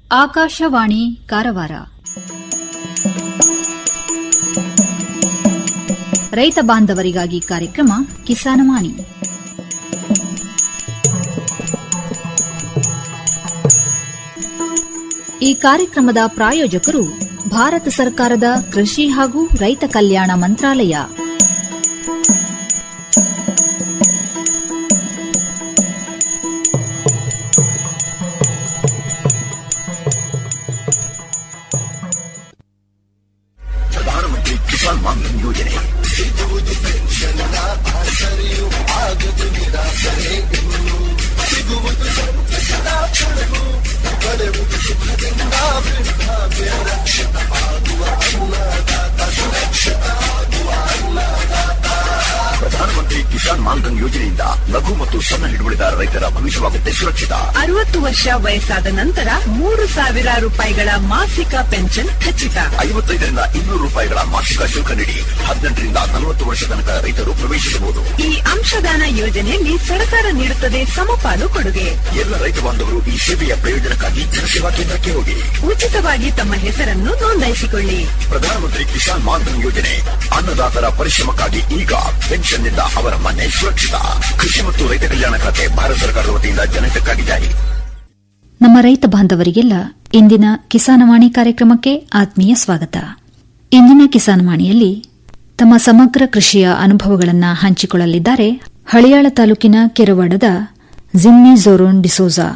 ಆಕಾಶವಾಣಿ ಕಾರವಾರ ರೈತ ಬಾಂಧವರಿಗಾಗಿ ಕಾರ್ಯಕ್ರಮ ಕಿಸಾನವಾಣಿ ಈ ಕಾರ್ಯಕ್ರಮದ ಪ್ರಾಯೋಜಕರು ಭಾರತ ಸರ್ಕಾರದ ಕೃಷಿ ಹಾಗೂ ರೈತ ಕಲ್ಯಾಣ ಮಂತ್ರಾಲಯ ಪ್ರಧಾನಮಂತ್ರಿ ಕಿಸಾನ್ ಮಾನ್ಧನ್ ಯೋಜನೆ ಸಿಗುವುದು ಪೆನ್ಷನ್ನ ಆಸರೆಯು ಆಗದು ನಿರಾಸರೆ ಇನ್ನು ಸಿಗುವುದು ಸಂತಸದ ಕ್ಷಣವು ಪಡೆಯುವುದು ಸುಖದಿಂದ ವೃದ್ಧಾಪ್ಯ ರಕ್ಷಿತ ಆಗುವ ಅನ್ನದಾತ ಸುರಕ್ಷಿತ ಆಗುವ ಅನ್ನದಾತ ಪ್ರಧಾನಮಂತ್ರಿ ಕಿಸಾನ್ ಮಾನ್ಧನ್ ಯೋಜನೆಯಿಂದ ಲಘು ಮತ್ತು ಸಣ್ಣ ಹಿಡುವಳಿದಾರ ರೈತರ ಭವಿಷ್ಯವಾಗುತ್ತೆ ಸುರಕ್ಷಿತ ಅರವತ್ತು ವರ್ಷ ವಯಸ್ಸಾದ ನಂತರ ಮೂರು ಸಾವಿರ ರೂಪಾಯಿಗಳ ಮಾಸಿಕ ಪೆನ್ಷನ್ ಖಚಿತ ಐವತ್ತೈದರಿಂದ ಇನ್ನೂರು ರೂಪಾಯಿಗಳ ಮಾಸಿಕ ಶುಲ್ಕ ನೀಡಿ ಹದಿನೆಂಟರಿಂದ ನಲವತ್ತು ವರ್ಷ ತನಕ ರೈತರು ಪ್ರವೇಶಿಸಬಹುದು ಈ ಅಂಶದಾನ ಯೋಜನೆಯಲ್ಲಿ ಸರ್ಕಾರ ನೀಡುತ್ತದೆ ಸಮಪಾಲು ಕೊಡುಗೆ ಎಲ್ಲ ರೈತ ಬಾಂಧವರು ಈ ಸೇವೆಯ ಪ್ರಯೋಜನಕ್ಕಾಗಿ ಜನಸೇವಾ ಕೇಂದ್ರಕ್ಕೆ ಹೋಗಿ ಉಚಿತವಾಗಿ ತಮ್ಮ ಹೆಸರನ್ನು ನೋಂದಾಯಿಸಿಕೊಳ್ಳಿ ಪ್ರಧಾನಮಂತ್ರಿ ಕಿಸಾನ್ ಮಾನ್ಧನ್ ಯೋಜನೆ ಅನ್ನದಾತರ ಪರಿಶ್ರಮಕ್ಕಾಗಿ ಈಗ ಪೆನ್ಷನ್ನಿಂದ ಅವರ ಮನೆ ಸುರಕ್ಷಿತ ಕೃಷಿ ಮತ್ತು ರೈತ ಕಲ್ಯಾಣ ಖಾತೆ ಭಾರತ ಸರ್ಕಾರದ ವತಿಯಿಂದ ಜನಹಿತಕ್ಕಾಗಿ ಜಾರಿ ನಮ್ಮ ರೈತ ಬಾಂಧವರಿಗೆಲ್ಲ ಇಂದಿನ ಕಿಸಾನವಾಣಿ ಕಾರ್ಯಕ್ರಮಕ್ಕೆ ಆತ್ಮೀಯ ಸ್ವಾಗತ ಇಂದಿನ ಕಿಸಾನವಾಣಿಯಲ್ಲಿ ತಮ್ಮ ಸಮಗ್ರ ಕೃಷಿಯ ಅನುಭವಗಳನ್ನು ಹಂಚಿಕೊಳ್ಳಲಿದ್ದಾರೆ ಹಳಿಯಾಳ ತಾಲೂಕಿನ ಕೆರವಾಡದ ಜಿಮ್ಮಿ ಜೋರೋನ್ ಡಿಸೋಜಾ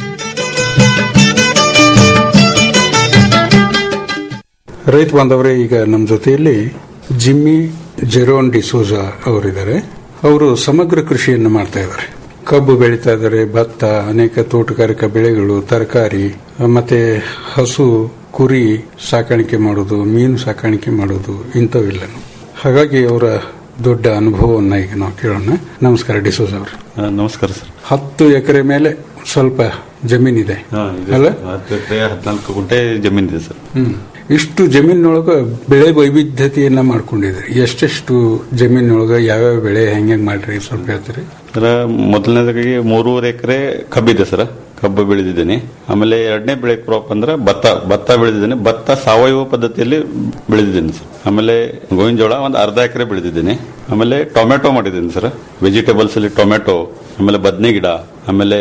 ರೈತ ಬಾಂಧವರೇ ಈಗ ನಮ್ಮ ಜೊತೆಯಲ್ಲಿ ಜಿಮ್ಮಿ ಜೆರೋನ್ ಡಿಸೋಜಾ ಅವರಿದ್ದಾರೆ ಅವರು ಸಮಗ್ರ ಕೃಷಿಯನ್ನು ಮಾಡ್ತಾ ಇದ್ದಾರೆ ಕಬ್ಬು ಬೆಳೀತಾ ಇದ್ದಾರೆ ಭತ್ತ ಅನೇಕ ತೋಟಗಾರಿಕಾ ಬೆಳೆಗಳು ತರಕಾರಿ ಮತ್ತೆ ಹಸು ಕುರಿ ಸಾಕಾಣಿಕೆ ಮಾಡೋದು ಮೀನು ಸಾಕಾಣಿಕೆ ಮಾಡೋದು ಇಂಥವೆಲ್ಲನು ಹಾಗಾಗಿ ಅವರ ದೊಡ್ಡ ಅನುಭವವನ್ನ ಈಗ ನಾವು ಕೇಳೋಣ ನಮಸ್ಕಾರ ಡಿಸೋಜಾ ಅವರು ಹಾ, ನಮಸ್ಕಾರ ಸರ್ ಹತ್ತು ಎಕರೆ ಮೇಲೆ ಸ್ವಲ್ಪ ಜಮೀನಿದೆ ಹಾ, ಇದೆ ಅಲ್ಲ ಸರ್. ಹತ್ತು ಎಕರೆ ಹದಿನಾಲ್ಕು ಗುಂಟೆ ಜಮೀನಿದೆ ಸರ್ ಹ್ಮ್ ಇಷ್ಟು ಜಮೀನೊಳಗ ಬೆಳೆ ವೈವಿಧ್ಯತೆಯನ್ನ ಮಾಡ್ಕೊಂಡಿದ್ರಿ ಎಷ್ಟೆಷ್ಟು ಜಮೀನೊಳಗ ಯಾವ್ಯಾವ ಬೆಳೆ ಹೆಂಗ್ ಮಾಡ್ರಿ ಸ್ವಲ್ಪ ಹೇಳ್ತೀರಿ ಸರ ಮೊದಲನೇದಾಗಿ ಮೂರುವರೆ ಎಕರೆ ಕಬ್ಬಿದೆ ಸರ್ ಕಬ್ಬು ಬೆಳೆದಿದ್ದೇನೆ ಆಮೇಲೆ ಎರಡನೇ ಬೆಳೆ ಕ್ರಾಪ್ ಅಂದ್ರೆ ಭತ್ತ ಭತ್ತ ಬೆಳೆದಿದ್ದೇನೆ ಭತ್ತ ಸಾವಯವ ಪದ್ಧತಿಯಲ್ಲಿ ಬೆಳೆದಿದ್ದೇನೆ ಸರ್ ಆಮೇಲೆ ಗೋವಿನ ಜೋಳ ಒಂದು ಅರ್ಧ ಎಕರೆ ಬೆಳೆದಿದ್ದೇನೆ ಆಮೇಲೆ ಟೊಮೆಟೊ ಮಾಡಿದ್ದೀನಿ ಸರ್ ವೆಜಿಟೇಬಲ್ಸ್ ಅಲ್ಲಿ ಟೊಮೆಟೊ ಆಮೇಲೆ ಬದನೆ ಗಿಡ ಆಮೇಲೆ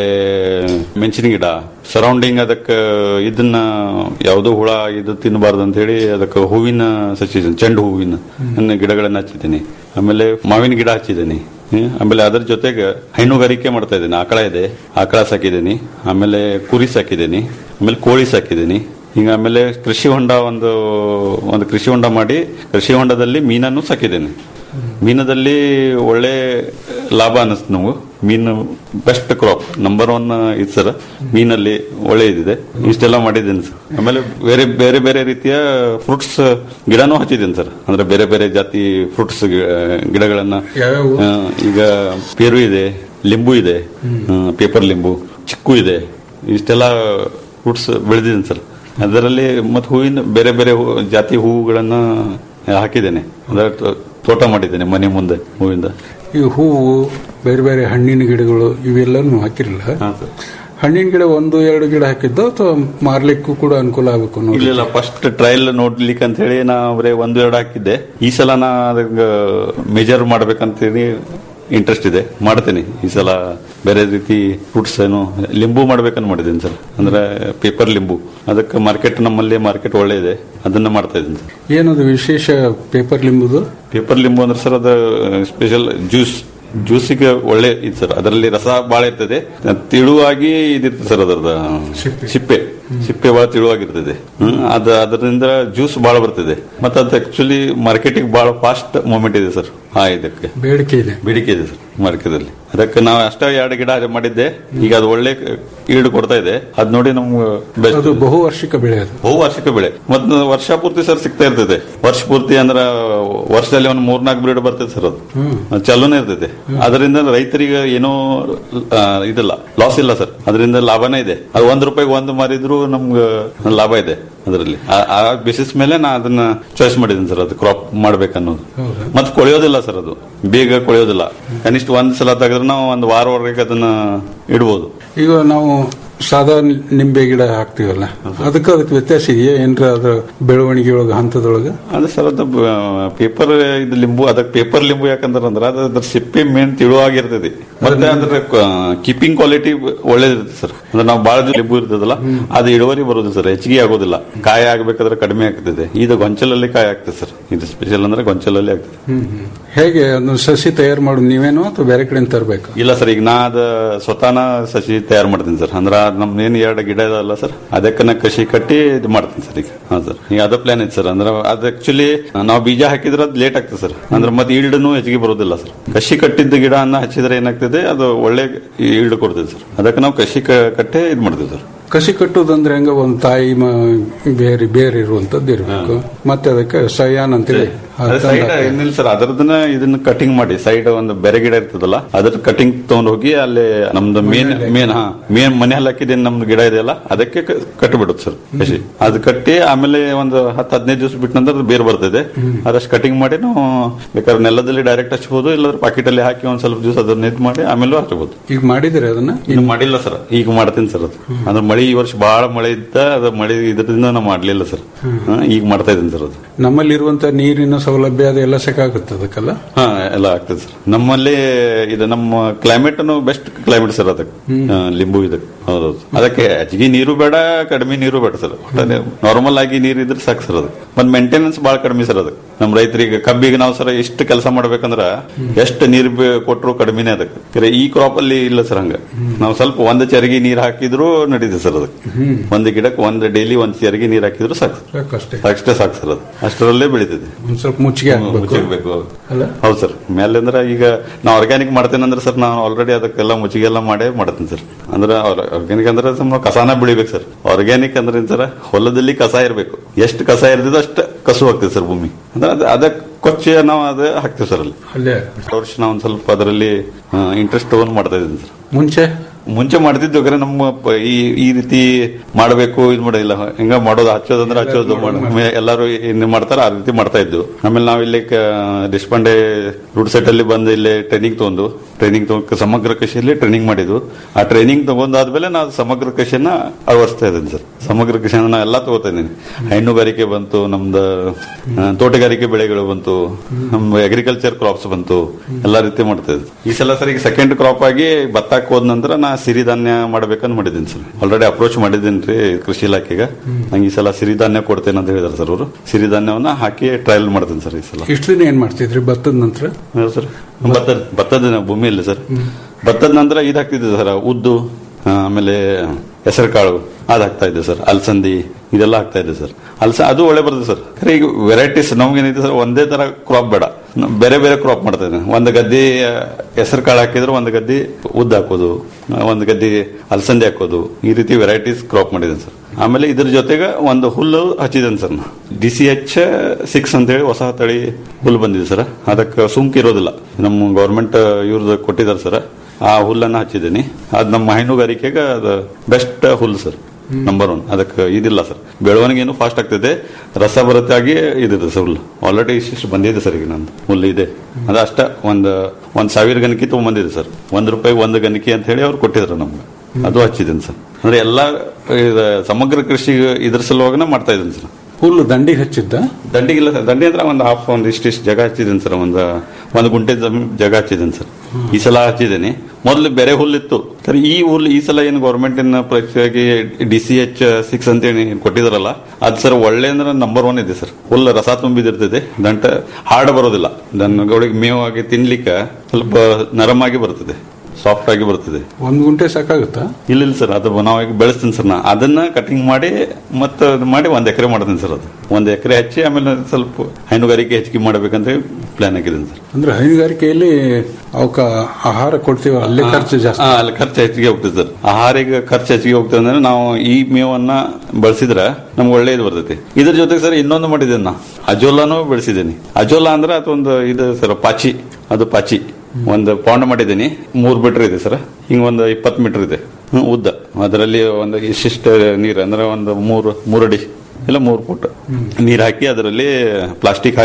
ಮೆಣಸಿನ ಗಿಡ ಸರೌಂಡಿಂಗ್ ಅದಕ್ಕೆ ಇದನ್ನ ಯಾವುದೋ ಹುಳ ಇದು ತಿನ್ನಬಾರ್ದು ಅಂತ ಹೇಳಿ ಅದಕ್ಕೆ ಹೂವಿನ ಸಸಿ ಚೆಂಡು ಹೂವಿನ ಅನ್ನ ಗಿಡಗಳನ್ನ ಹಚ್ಚಿದ್ದೀನಿ ಆಮೇಲೆ ಮಾವಿನ ಗಿಡ ಹಚ್ಚಿದ್ದೀನಿ ಹ್ಮ್. ಆಮೇಲೆ ಅದರ ಜೊತೆಗೆ ಹೈನುಗಾರಿಕೆ ಮಾಡ್ತಾ ಇದ್ದೀನಿ ಆಕಳ ಇದೆ ಆಕಳ ಸಾಕಿದ್ದೀನಿ ಆಮೇಲೆ ಕುರಿ ಸಾಕಿದ್ದೀನಿ ಆಮೇಲೆ ಕೋಳಿ ಸಾಕಿದ್ದೀನಿ ಈಗ ಆಮೇಲೆ ಕೃಷಿ ಹೊಂಡ ಒಂದು ಒಂದು ಕೃಷಿ ಹೊಂಡ ಮಾಡಿ ಕೃಷಿ ಹೊಂಡದಲ್ಲಿ ಮೀನನ್ನು ಸಾಕಿದ್ದೇನೆ ಮೀನದಲ್ಲಿ ಒಳ್ಳೆ ಲಾಭ ಅನಿಸ್ತು ನಮಗೂ ಮೀನು ಬೆಸ್ಟ್ ಕ್ರಾಪ್ ನಂಬರ್ ಒನ್ ಇದು ಸರ್ ಮೀನಲ್ಲಿ ಒಳ್ಳೆ ಇದಿದೆ ಇಷ್ಟೆಲ್ಲ ಮಾಡಿದ್ದೀನಿ ಸರ್ ಆಮೇಲೆ ಬೇರೆ ಬೇರೆ ಬೇರೆ ರೀತಿಯ ಫ್ರೂಟ್ಸ್ ಗಿಡನೂ ಹಚ್ಚಿದ್ದೀನಿ ಸರ್ ಅಂದ್ರೆ ಬೇರೆ ಬೇರೆ ಜಾತಿ ಫ್ರೂಟ್ಸ್ ಗಿಡಗಳನ್ನ ಯಾವ್ಯಾವು? ಆ, ಈಗ ಪೇರು ಇದೆ ಲಿಂಬು ಇದೆ ಪೇಪರ್ ಲಿಂಬು ಚಿಕ್ಕು ಇದೆ ಇಷ್ಟೆಲ್ಲ ಫ್ರೂಟ್ಸ್ ಬೆಳೆದಿದ್ದೀನಿ ಸರ್ ಅದರಲ್ಲಿ ಮತ್ತೆ ಹೂವಿನ ಬೇರೆ ಬೇರೆ ಹೂ- ಜಾತಿ ಹೂವುಗಳನ್ನ ಹಾಕಿದ್ದೇನೆ ಅಂದ್ರೆ ತೋ- ತೋಟ ಮಾಡಿದ್ದೇನೆ ಮನೆ ಮುಂದೆ ಹೂವಿಂದ ಈ ಹೂವು ಬೇರೆ ಬೇರೆ ಹಣ್ಣಿನ ಗಿಡಗಳು ಇವೆಲ್ಲನೂ ಹಾಕಿರಲ್ಲ ಹಾ, ಸರ್. ಹಣ್ಣಿನ ಗಿಡ ಒಂದು ಎರಡು ಗಿಡ ಹಾಕಿದ್ದು ಅಥವಾ ಮಾರ್ಲಿಕ್ಕೂ ಕೂಡ ಅನುಕೂಲ ಆಗಬೇಕು ನೋಡಿ ಇಲ್ಲ ಫಸ್ಟ್ ಟ್ರಯಲ್ ನೋಡ್ಲಿಕ್ಕೆ ಅಂತ ಹೇಳಿ ನಾ ಬರೀ ಒಂದು ಎರಡು ಹಾಕಿದ್ದೆ ಈ ಸಲ ನಾ ಅದಕ್ಕೆ ಮೆಜರ್ ಮಾಡ್ಬೇಕಂತೇಳಿ ಇಂಟ್ರೆಸ್ಟ್ ಇದೆ ಮಾಡ್ತೇನೆ ಈ ಸಲ ಬೇರೆ ರೀತಿ ಫ್ರೂಟ್ಸ್ ಏನು ಲಿಂಬು ಮಾಡ್ಬೇಕಂತ ಮಾಡಿದ್ದೀನಿ ಸರ್ ಅಂದ್ರೆ ಪೇಪರ್ ಲಿಂಬು ಅದಕ್ಕೆ ಮಾರ್ಕೆಟ್ ನಮ್ಮಲ್ಲಿ ಮಾರ್ಕೆಟ್ ಒಳ್ಳೆ ಇದೆ ಅದನ್ನ ಮಾಡ್ತಾ ಇದ್ದೀನಿ ಸರ್ ಏನದು ವಿಶೇಷ ಪೇಪರ್ ಲಿಂಬುದು ಪೇಪರ್ ಲಿಂಬು ಅಂದ್ರೆ ಸರ್ ಅದು ಸ್ಪೆಷಲ್ ಜ್ಯೂಸ್ ಜ್ಯೂಸಿಗೆ ಒಳ್ಳೆ ಇದು ಸರ್ ಅದರಲ್ಲಿ ರಸ ಬಹಳ ಇರ್ತದೆ ತಿಳುವಾಗಿ ಇದಿರ್ತದೆ ಸರ್ ಅದರದ ಸಿಪ್ಪೆ. ಸಿಪ್ಪೆ ಸಿಪ್ಪೆ ಬಹಳ ತಿಳುವಾಗಿರ್ತದೆ ಹ್ಮ್, ಅದ ಅದರಿಂದ ಜ್ಯೂಸ್ ಬಹಳ ಬರ್ತದೆ ಮತ್ತೆ ಅದು ಆಕ್ಚುಲಿ ಮಾರ್ಕೆಟಿಗೆ ಬಹಳ ಫಾಸ್ಟ್ ಮೂವ್ಮೆಂಟ್ ಇದೆ ಸರ್ ಹಾ ಇದಕ್ಕೆ ಬೇಡಿಕೆ ಇದೆ ಬೇಡಿಕೆ ಇದೆ ಸರ್ ಮಾರ್ಕೆಟಲ್ಲಿ ಅದಕ್ಕೆ ನಾವು ಅಷ್ಟೇ ಎರಡು ಗಿಡ ಮಾಡಿದ್ದೆ ಈಗ ಅದು ಒಳ್ಳೆ ಈಡು ಕೊಡ್ತಾ ಇದೆ ಅದ್ ನೋಡಿ ನಮ್ಗೆ ಅದು ಬೆಸ್ಟ್ ಬಹುವಾರ್ಷಿಕ ಬೆಳೆ ಅದು ಬಹುವಾರ್ಷಿಕ ಬೆಳೆ ಮತ್ತು ವರ್ಷ ಪೂರ್ತಿ ಸರ್ ಸಿಗ್ತಾ ಇರ್ತದೆ ವರ್ಷ ಪೂರ್ತಿ ಅಂದ್ರ ವರ್ಷದಲ್ಲಿ ಒಂದು ಮೂರ್ನಾಲ್ಕು ಬ್ರೀಡ್ ಬರ್ತದೆ ಸರ್ ಅದು ಅದು ಚಾಲೂನೇ ಇರ್ತೈತೆ ಅದರಿಂದ ರೈತರಿಗೆ ಏನೋ ಆ, ಇದಿಲ್ಲ ಲಾಸ್ ಇಲ್ಲ ಸರ್ ಅದರಿಂದ ಲಾಭನೇ ಇದೆ ಅದು ಒಂದ್ ರೂಪಾಯಿಗೆ ಒಂದು ಮಾರಿದ್ರು ನಮ್ಗೆ ಲಾಭ ಇದೆ ಅದರಲ್ಲಿ ಆ ಬೇಸಿಸ್ ಮೇಲೆ ನಾ ಅದನ್ನ ಚಾಯ್ಸ್ ಮಾಡಿದ್ದೀನಿ ಸರ್ ಅದು ಕ್ರಾಪ್ ಮಾಡ್ಬೇಕನ್ನೋದು ಹೌದಾ? ಮತ್ತೆ ಕೊಳೆಯೋದಿಲ್ಲ ಸರ್ ಅದು ಬೇಗ ಕೊಳೆಯೋದಿಲ್ಲ ಕನಿಷ್ಠ ಒಂದ್ ಸಲ ತೆಗೆದ್ರೆ ನಾವು ಒಂದು ವಾರವರೆಗೆ ಅದನ್ನ ಇಡ್ಬೋದು ಈಗ ನಾವು ಸಾದಾ ನಿಂಬೆ ಗಿಡ ಹಾಕ್ತಿವಲ್ಲ ಅದಕ್ಕೆ ಅದಕ್ಕೆ ವ್ಯತ್ಯಾಸ ಇದೆಯಾ ಏನ್ರ ಅದ್ರ ಬೆಳವಣಿಗೆ ಒಳಗ ಹಂತದೊಳಗ ಅದೇ ಸರ್ ಅದು ಪೇಪರ್ ಇದು ಲಿಂಬು ಅದಕ್ಕೆ ಪೇಪರ್ ಲಿಂಬು ಯಾಕಂದ್ರೆ ಅಂದ್ರೆ ಅದು ಅದ್ರ ಸಿಪ್ಪೆ ಮೇನ್ ತಿಳುವಾಗಿರ್ತದೆ ಮತ್ತೆ ಅದ್ರ ಕೀಪಿಂಗ್ ಕ್ವಾಲಿಟಿ ಒಳ್ಳೇದಿರುತ್ತೆ ಸರ್ ಅಂದ್ರೆ ನಾವು ಬಹಳ ಲಿಂಬು ಇರ್ತದಲ್ಲ ಅದು ಇಳುವರಿ ಬರೋದು ಸರ್ ಹೆಚ್ಚಿಗೆ ಆಗೋದಿಲ್ಲ ಕಾಯಿ ಆಗ್ಬೇಕಾದ್ರೆ ಕಡಿಮೆ ಆಗ್ತದೆ ಇದು ಗೊಂಚಲಲ್ಲಿ ಕಾಯಿ ಆಗ್ತದೆ ಸರ್ ಇದು ಸ್ಪೆಷಲ್ ಅಂದ್ರೆ ಗೊಂಚಲಲ್ಲಿ ಆಗ್ತದೆ ಹ್ಮ್ ಹ್ಮ್. ಹೇಗೆ ಅದನ್ನ ಸಸಿ ತಯಾರು ಮಾಡೋದು ನೀವೇನೋ ಅಥವಾ ಬೇರೆ ಕಡೆಯಿಂದ ತರಬೇಕು ಇಲ್ಲ ಸರ್ ಈಗ ನಾ ಅದ ಸ್ವತಃನ ಸಸಿ ತಯಾರು ಮಾಡ್ತೀನಿ ಸರ್ ಅಂದ್ರ ನಮ್ ಏನ್ ಎರಡು ಗಿಡ ಇದಲ್ಲ ಸರ್ ಅದಕ್ಕೆ ನಾ ಕಸಿ ಕಟ್ಟಿ ಇದು ಮಾಡ್ತೀನಿ ಸರ್ ಈಗ ಹಾ ಸರ್ ಈಗ ಅದ ಪ್ಲಾನ್ ಐತೆ ಸರ್ ಅಂದ್ರೆ ಅದು ಆಕ್ಚುಲಿ ನಾವು ಬೀಜ ಹಾಕಿದ್ರೆ ಅದು ಲೇಟ್ ಆಗ್ತದೆ ಸರ್ ಅಂದ್ರೆ ಮತ್ತೆ ಈಲ್ಡ್ನು ಹೆಚ್ಚಿಗೆ ಬರೋದಿಲ್ಲ ಸರ್ ಕಸಿ ಕಟ್ಟಿದ್ದ ಗಿಡನ ಹಚ್ಚಿದ್ರೆ ಏನಾಗ್ತದೆ ಅದು ಒಳ್ಳೆ ಈಲ್ಡ್ ಕೊಡ್ತದೆ ಸರ್ ಅದಕ್ಕೆ ನಾವು ಕಸಿ ಕ- ಕಟ್ಟೆ ಇದು ಮಾಡ್ತೀವಿ ಸರ್ ಕಸಿ ಕಟ್ಟುದಂದ್ರೆ ಹೆಂಗ ಒಂದು ತಾಯಿ ಮ- ಬೇರೆ ಬೇರೆ ಇರುವಂತದ್ದು ಇರಬೇಕು ಮತ್ತೆ ಅದಕ್ಕೆ ಸಯಾನ್ ಅಂತೇಳಿ ಆ ಅದೇ ತಂದು ಸೈಡ್ ಹಾಕ್ತಾರೆ. ಏನಿಲ್ಲ ಸರ್ ಅದರದನ್ನ ಇದನ್ನ ಕಟಿಂಗ್ ಮಾಡಿ ಸೈಡ್ ಒಂದು ಬೇರೆ ಗಿಡ ಇರ್ತದಲ್ಲ ಅದ್ರ ಕಟಿಂಗ್ ತಗೊಂಡ್ ಹೋಗಿ ಅಲ್ಲಿ ನಮ್ದು ಮೇನ್ ಮೇನ್ ಹಾ ಮೇನ್ ಮನೆ ಹಾಕಿದ ನಮ್ದು ಗಿಡ ಇದೆಯಲ್ಲ ಅದಕ್ಕೆ ಕ- ಕಟ್ಟಿಬಿಡುತ್ತೆ ಸರ್ ಕಸಿ ಅದು ಕಟ್ಟಿ ಆಮೇಲೆ ಒಂದು ಹತ್ತು ಹದಿನೈದು ದಿವಸ ಬಿಟ್ಟ ನಂತರ ಅದು ಬೇರೆ ಬರ್ತದೆ ಅದಷ್ಟು ಕಟಿಂಗ್ ಮಾಡಿ ನಾವು ಬೇಕಾದ್ರೆ ನೆಲದಲ್ಲಿ ಡೈರೆಕ್ಟ್ ಹಚ್ಬೋದು ಇಲ್ಲಾಂದ್ರೆ ಪಾಕೆಟ್ ಅಲ್ಲಿ ಹಾಕಿ ಒಂದ್ ಸ್ವಲ್ಪ ದಿವಸ ಅದನ್ನ ಇದು ಮಾಡಿ ಆಮೇಲೆ ಹಚ್ಬೋದು ಈಗ ಮಾಡಿದ್ರೆ ಅದನ್ನ ಇನ್ನು ಮಾಡಿಲ್ಲ ಸರ್ ಈಗ ಮಾಡ್ತೀನಿ ಸರ್ ಅದು ಅಂದ್ರೆ ಮಳೆ ಈ ವರ್ಷ ಬಹಳ ಮಳೆ ಇದ್ದ ಅದು ಮಳೆ ಇದರಿಂದ ನಾವು ಮಾಡ್ಲಿಲ್ಲ ಸರ್ ಹಾ, ಈಗ ಮಾಡ್ತಾ ಇದ್ದೀನಿ ಸರ್ ಅದು ನಮ್ಮಲ್ಲಿರುವಂತ ನೀರಿನ ಸೌಲಭ್ಯ ಅದೆಲ್ಲ ಸಾಕಾಗುತ್ತೆ ಅದಕ್ಕೆಲ್ಲ ಹಾ ಎಲ್ಲ ಆಗ್ತದೆ ಸರ್ ನಮ್ಮಲ್ಲಿ ಇದು ನಮ್ಮ ಕ್ಲೈಮೇಟ್ ಬೆಸ್ಟ್ ಕ್ಲೈಮೇಟ್ ಸರ್ ಅದಕ್ಕೆ ಆ, ಲಿಂಬು ಇದಕ್ಕೆ ಹೌದೌದು ಅದಕ್ಕೆ ಹೆಚ್ಚಿಗೆ ನೀರು ಬೇಡ ಕಡಿಮೆ ನೀರು ಬೇಡ ಸರ್ ನಾರ್ಮಲ್ ಆಗಿ ನೀರು ಇದ್ರೆ ಸಾಕು ಸರ್ ಅದು ಒಂದ್ ಮೇಂಟೆನೆನ್ಸ್ ಬಹಳ ಕಡಿಮೆ ಸರ್ ಅದಕ್ಕೆ ನಮ್ಮ ರೈತರಿಗೆ ಕಬ್ಬಿಗೆ ನಾವು ಸರ್ ಎಷ್ಟು ಕೆಲಸ ಮಾಡ್ಬೇಕಂದ್ರ ಎಷ್ಟು ನೀರು ಕೊಟ್ಟರು ಕಡಿಮೆನೆ ಅದಕ್ಕೆ ಖರೆ ಈ ಕ್ರಾಪ್ ಅಲ್ಲಿ ಇಲ್ಲ ಸರ್ ಹಂಗ ನಾವು ಸ್ವಲ್ಪ ಒಂದ್ ಚರಿಗೆ ನೀರ್ ಹಾಕಿದ್ರು ನಡೀತದೆ ಸರ್ ಅದಕ್ಕೆ ಒಂದ್ ಗಿಡಕ್ಕೆ ಒಂದ್ ಡೈಲಿ ಒಂದ್ ಚರಿಗೆ ನೀರ್ ಹಾಕಿದ್ರು ಸಾಕು ಸಾಕಷ್ಟೇ ಅಷ್ಟೇ ಸಾಕು ಸರ್ ಅದು ಅಷ್ಟರಲ್ಲೇ ಬೆಳೀತದೆ ಒಂದ್ ಸ್ವಲ್ಪ ಮುಚ್ಚಿಗೆ ಹಾಕ್ಬೇಕು ಮುಚ್ಚಿರ್ಬೇಕು ಅಲ್ಲ? ಹೌದು ಸರ್ ಮೇಲೆ ಅಂದ್ರೆ ಈಗ ನಾ ಆರ್ಗ್ಯಾನಿಕ್ ಮಾಡ್ತೇನೆ ಅಂದ್ರೆ ಸರ್ ನಾನು ಆಲ್ರೆಡಿ ಅದಕ್ಕೆಲ್ಲ ಮುಚ್ಚಿಗೆಲ್ಲ ಮಾಡೇ ಮಾಡ್ತೀನಿ ಸರ್ ಅಂದ್ರೆ ಆರ್ಗ್ಯಾನಿಕ್ ಅಂದ್ರೆ ನಮ್ಮ ಕಸಾನ ಬೆಳಿಬೇಕು ಸರ್ ಆರ್ಗ್ಯಾನಿಕ್ ಅಂದ್ರೆ ಏನ್ ಸರ್ ಹೊಲದಲ್ಲಿ ಕಸ ಇರಬೇಕು ಎಷ್ಟು ಕಸ ಇರ್ತದೆ ಅಷ್ಟು ಕಸು ಹೋಗ್ತದೆ ಸರ್ ಭೂಮಿ ಅಂದ್ರೆ ಅದು ಅದಕ್ಕೆ ಕೊಚ್ಚಿ ನಾವು ಅದು ಹಾಕ್ತೀವಿ ಸರ್ ಅಲ್ಲಿ ಅಲ್ಲೇ ವರ್ಷ ನಾವು ಒಂದ್ ಸ್ವಲ್ಪ ಅದರಲ್ಲಿ ಇಂಟ್ರೆಸ್ಟ್ ತಗೊಂಡ್ ಮಾಡ್ತಾ ಇದ್ದೀನಿ ಸರ್ ಮುಂಚೆ ಮುಂಚೆ ಮಾಡ್ತಿದ್ವಿ ಕರೆ ನಮ್ಮ ಪ- ಈ ಈ ರೀತಿ ಮಾಡಬೇಕು ಇದು ಮಾಡೋದಿಲ್ಲ ಹೆಂಗ ಮಾಡೋದು ಹಚ್ಚೋದಂದ್ರೆ ಹಚ್ಚೋದು ಮಾಡು. ಮೆ- ಎಲ್ಲರೂ ಏನ್ ಮಾಡ್ತಾರ ಆ ರೀತಿ ಮಾಡ್ತಾ ಇದ್ವು ಆಮೇಲೆ ನಾವು ಇಲ್ಲಿ ಕ- ದೇಶಪಾಂಡೆ ರೂಡ್ ಸೆಟ್ ಅಲ್ಲಿ ಬಂದು ಇಲ್ಲಿ ಟ್ರೈನಿಂಗ್ ತಗೊಂಡು ಟ್ರೈನಿಂಗ್ ತಗೊಂಡು ಸಮಗ್ರ ಕೃಷಿಯಲ್ಲಿ ಟ್ರೈನಿಂಗ್ ಮಾಡಿದ್ವು ಆ ಟ್ರೈನಿಂಗ್ ತಗೊಂಡಾದ್ಮೇಲೆ ನಾವು ಸಮಗ್ರ ಕೃಷಿಯನ್ನ ಅಳವಡಿಸ್ತಾ ಇದ್ದೀನಿ ಸರ್ ಸಮಗ್ರ ಕೃಷಿಯನ್ನ ನಾ ಎಲ್ಲಾ ತಗೋತಾ ಇದ್ದೀನಿ ಹೈನುಗಾರಿಕೆ ಬಂತು ನಮ್ದು ಆ, ತೋಟಗಾರಿಕೆ ಬೆಳೆಗಳು ಬಂತು ನಮ್ಮ ಅಗ್ರಿಕಲ್ಚರ್ ಕ್ರಾಪ್ಸ್ ಬಂತು ಎಲ್ಲಾ ರೀತಿ ಮಾಡ್ತಾ ಇದ್ವಿ ಈ ಸಲ ಸರ್ ಈಗ ಸೆಕೆಂಡ್ ಕ್ರಾಪ್ ಆಗಿ ಭತ್ತ ಹಾಕ್ ಹೋದ ನಂತರ ನಾ ಸಿರಿಧಾನ್ಯ ಮಾಡ್ಬೇಕಂತ ಮಾಡಿದ್ದೀನಿ ಸರ್ ಆಲ್ರೆಡಿ ಅಪ್ರೋಚ್ ಮಾಡಿದ್ದೀನಿ ರೀ ಕೃಷಿ ಇಲಾಖೆಗೆ ನಂಗೆ ಈ ಸಲ ಸಿರಿಧಾನ್ಯ ಕೊಡ್ತೇನೆ ಅಂತ ಹೇಳಿದಾರೆ ಸರ್ ಅವರು ಸಿರಿಧಾನ್ಯವನ್ನ ಹಾಕಿ ಟ್ರಯಲ್ ಮಾಡ್ತೀನಿ ಸರ್ ಈ ಸಲ ಇಷ್ಟು ದಿನ ಏನ್ ಮಾಡ್ತಿದ್ರಿ ಭತ್ತದ ನಂತರ ಹೌದು ಸರ್ ಭತ್ತದ ಭತ್ತದ ಭೂಮಿಯಲ್ಲಿ ಸರ್ ಭತ್ತದ ನಂತರ ಇದು ಹಾಕ್ತಿದ್ದೆ ಸರ್ ಉದ್ದು ಆ, ಆಮೇಲೆ ಹೆಸರು ಕಾಳು ಅದು ಹಾಕ್ತಾ ಇದ್ದೆ ಸರ್ ಅಲಸಂದಿ ಇದೆಲ್ಲ ಹಾಕ್ತಾ ಇದ್ದೆ ಸರ್ ಅಲ್ಸ ಅದು ಒಳ್ಳೆ ಬರ್ತದೆ ಸರ್ ಖರೆ ಈಗ ವೆರೈಟೀಸ್ ನಮ್ಗೇನೈತೆ ಸರ್ ಒಂದೇ ತರ ಕ್ರಾಪ್ ಬೇಡ ನಾವ್ ಬೇರೆ ಬೇರೆ ಕ್ರಾಪ್ ಮಾಡ್ತಾ ಇದ್ದೇನೆ ಒಂದು ಗದ್ದೆ ಹೆಸರು ಕಾಳು ಹಾಕಿದ್ರೆ ಒಂದು ಗದ್ದೆ ಉದ್ದು ಹಾಕೋದು ಆ, ಒಂದು ಗದ್ದೆ ಅಲಸಂದಿ ಹಾಕೋದು ಈ ರೀತಿ ವೆರೈಟೀಸ್ ಕ್ರಾಪ್ ಮಾಡಿದ್ದೇನೆ ಸರ್ ಆಮೇಲೆ ಇದ್ರ ಜೊತೆಗೆ ಒಂದು ಹುಲ್ಲು ಹಚ್ಚಿದ್ದೇನೆ ಸರ್ ನಾ ಡಿ ಸಿ ಎಚ್ ಸಿಕ್ಸ್ ಅಂತೇಳಿ ಹೊಸ ತಳಿ ಹುಲ್ಲು ಬಂದಿದೆ ಸರ್ ಅದಕ್ಕೆ ಸುಂಕ್ ಇರೋದಿಲ್ಲ ನಮ್ಮ ಗೌರ್ಮೆಂಟ್ ಇವ್ರದ್ದು ಕೊಟ್ಟಿದ್ದಾರೆ ಸರ್ ಆ ಹುಲ್ಲನ್ನ ಹಚ್ಚಿದ್ದೀನಿ ಅದು ನಮ್ಮ ಹೈನುಗಾರಿಕೆಗೆ ಅದು ಬೆಸ್ಟ್ ಹುಲ್ಲು ಸರ್ ನಂಬರ್ ಒನ್ ಅದಕ್ಕೆ ಇದಿಲ್ಲ ಸರ್ ಬೆಳವಣಿಗೆ ಏನು ಫಾಸ್ಟ್ ಆಗ್ತದೆ ರಸ ಬರತ್ತಾಗಿ ಇದಿದೆ ಸರ್ ಹುಲ್ಲು ಆಲ್ರೆಡಿ ಇಷ್ಟಿಷ್ಟು ಬಂದಿದೆ ಸರ್ ಈಗ ನಂದು ಹುಲ್ಲು ಇದೆ ಅದು ಅಷ್ಟ ಒಂದು ಒಂದ್ ಸಾವಿರ ಗಣಕಿ ತಗೊಂಬಂದಿದೆ ಸರ್ ಒಂದ್ ರೂಪಾಯಿ ಒಂದು ಗಣಕಿ ಅಂತ ಹೇಳಿ ಅವ್ರು ಕೊಟ್ಟಿದ್ರು ನಮ್ಗೆ ಅದು ಹಚ್ಚಿದ್ದೀನಿ ಸರ್ ಅಂದ್ರೆ ಎಲ್ಲಾ ಇದು ಸಮಗ್ರ ಕೃಷಿ ಇದ್ರ ಸಲುವಾಗನ ಮಾಡ್ತಾ ಇದ್ದೀನಿ ಸರ್ ಹುಲ್ಲು ದಂಡಿ ಹಚ್ಚಿದ್ದ ದಂಡಿಗಿಲ್ಲ ಸರ್ ದಂಡಿ ಅಂದ್ರೆ ಒಂದು ಹಾಫ್ ಒಂದು ಇಷ್ಟಿಷ್ಟು ಜಾಗ ಹಚ್ಚಿದ್ದೀನಿ ಸರ್ ಒಂದು ಒಂದು ಗುಂಟೆ ಜಮೀನ್ ಜಾಗ ಹಚ್ಚಿದ್ದೀನಿ ಸರ್ ಈ ಸಲ ಹಚ್ಚಿದ್ದೀನಿ ಮೊದಲು ಬೇರೆ ಹುಲ್ಲಿತ್ತು ಸರ್ ಈ ಹುಲ್ಲು ಈ ಸಲ ಏನು ಗೌರ್ಮೆಂಟ್ ಪರೀಕ್ಷೆಯಾಗಿ ಡಿ ಸಿ ಎಚ್ ಸಿಕ್ಸ್ ಅಂತ ಹೇಳಿ ಕೊಟ್ಟಿದಾರಲ್ಲ ಅದು ಸರ್ ಒಳ್ಳೆ ಅಂದ್ರೆ ನಂಬರ್ ಒನ್ ಇದೆ ಸರ್ ಹುಲ್ಲು ರಸ ತುಂಬಿದಿರ್ತದೆ ದಂಟ ಹಾರ್ಡ್ ಬರೋದಿಲ್ಲ ದನಗಳಿಗೆ ಮೇವಾಗಿ ತಿನ್ಲಿಕ್ಕೆ ಸ್ವಲ್ಪ ನರಮಾಗಿ ಬರ್ತದೆ ಸಾಫ್ಟ್ ಆಗಿ ಬರ್ತದೆ ಒಂದ್ ಗುಂಟೆ ಸಾಕಾಗುತ್ತಾ ಇಲ್ಲ ಇಲ್ಲ ಸರ್ ಅದು ನಾವಾಗಿ ಬೆಳೆಸ್ತೀನಿ ಸರ್ ನಾ ಅದನ್ನ ಕಟಿಂಗ್ ಮಾಡಿ ಮತ್ತೆ ಅದು ಮಾಡಿ ಒಂದ್ ಎಕರೆ ಮಾಡ್ತೀನಿ ಸರ್ ಅದು ಒಂದ್ ಎಕರೆ ಹಚ್ಚಿ ಆಮೇಲೆ ಸ್ವಲ್ಪ ಹೈನುಗಾರಿಕೆ ಹೆಚ್ಚಿಗೆ ಮಾಡ್ಬೇಕಂತ ಪ್ಲಾನ್ ಹಾಕಿದ್ದೀನಿ ಸರ್ ಅಂದ್ರೆ ಹೈನುಗಾರಿಕೆಯಲ್ಲಿ ಅವಕ್ಕ ಆಹಾರ ಕೊಡ್ತೀವಿ ಅಲ್ಲೇ ಖರ್ಚು ಜಾಸ್ತಿ ಹಾ, ಅಲ್ಲಿ ಖರ್ಚು ಹೆಚ್ಚಿಗೆ ಹೋಗ್ತದೆ ಸರ್ ಆಹಾರಿಗೆ ಖರ್ಚು ಹೆಚ್ಚಿಗೆ ಹೋಗ್ತದೆ ಅಂದ್ರೆ ನಾವು ಈ ಮೇವನ್ನ ಬಳಸಿದ್ರೆ ನಮ್ಗೆ ಒಳ್ಳೇದು ಬರ್ತೈತಿ ಇದ್ರ ಜೊತೆಗೆ ಸರ್ ಇನ್ನೊಂದು ಮಾಡಿದ್ದೇನೆ ನಾ ಅಜೋಲಾನು ಬೆಳೆಸಿದ್ದೀನಿ ಅಜೋಲಾ ಅಂದ್ರೆ ಅದೊಂದು ಇದು ಸರ್ ಪಾಚಿ ಅದು ಪಾಚಿ ಒಂದು ಪಾಂಡ್ ಮಾಡಿದ್ದೀನಿ ಮೂರ್ ಮೀಟರ್ ಇದೆ ಸರ್ ಹಿಂಗ ಒಂದು ಇಪ್ಪತ್ತು ಮೀಟರ್ ಇದೆ ಹ್ಮ್, ಉದ್ದ ಅದರಲ್ಲಿ ಒಂದು ಇಷ್ಟಿಷ್ಟು ನೀರು ಅಂದ್ರೆ ಒಂದು ಮೂರು ಮೂರು ಅಡಿ ಇಲ್ಲ ಮೂರು ಫುಟ್ ನೀರ್ ಹಾಕಿ ಅದರಲ್ಲಿ ಪ್ಲಾಸ್ಟಿಕ್ ಹಾಕಿ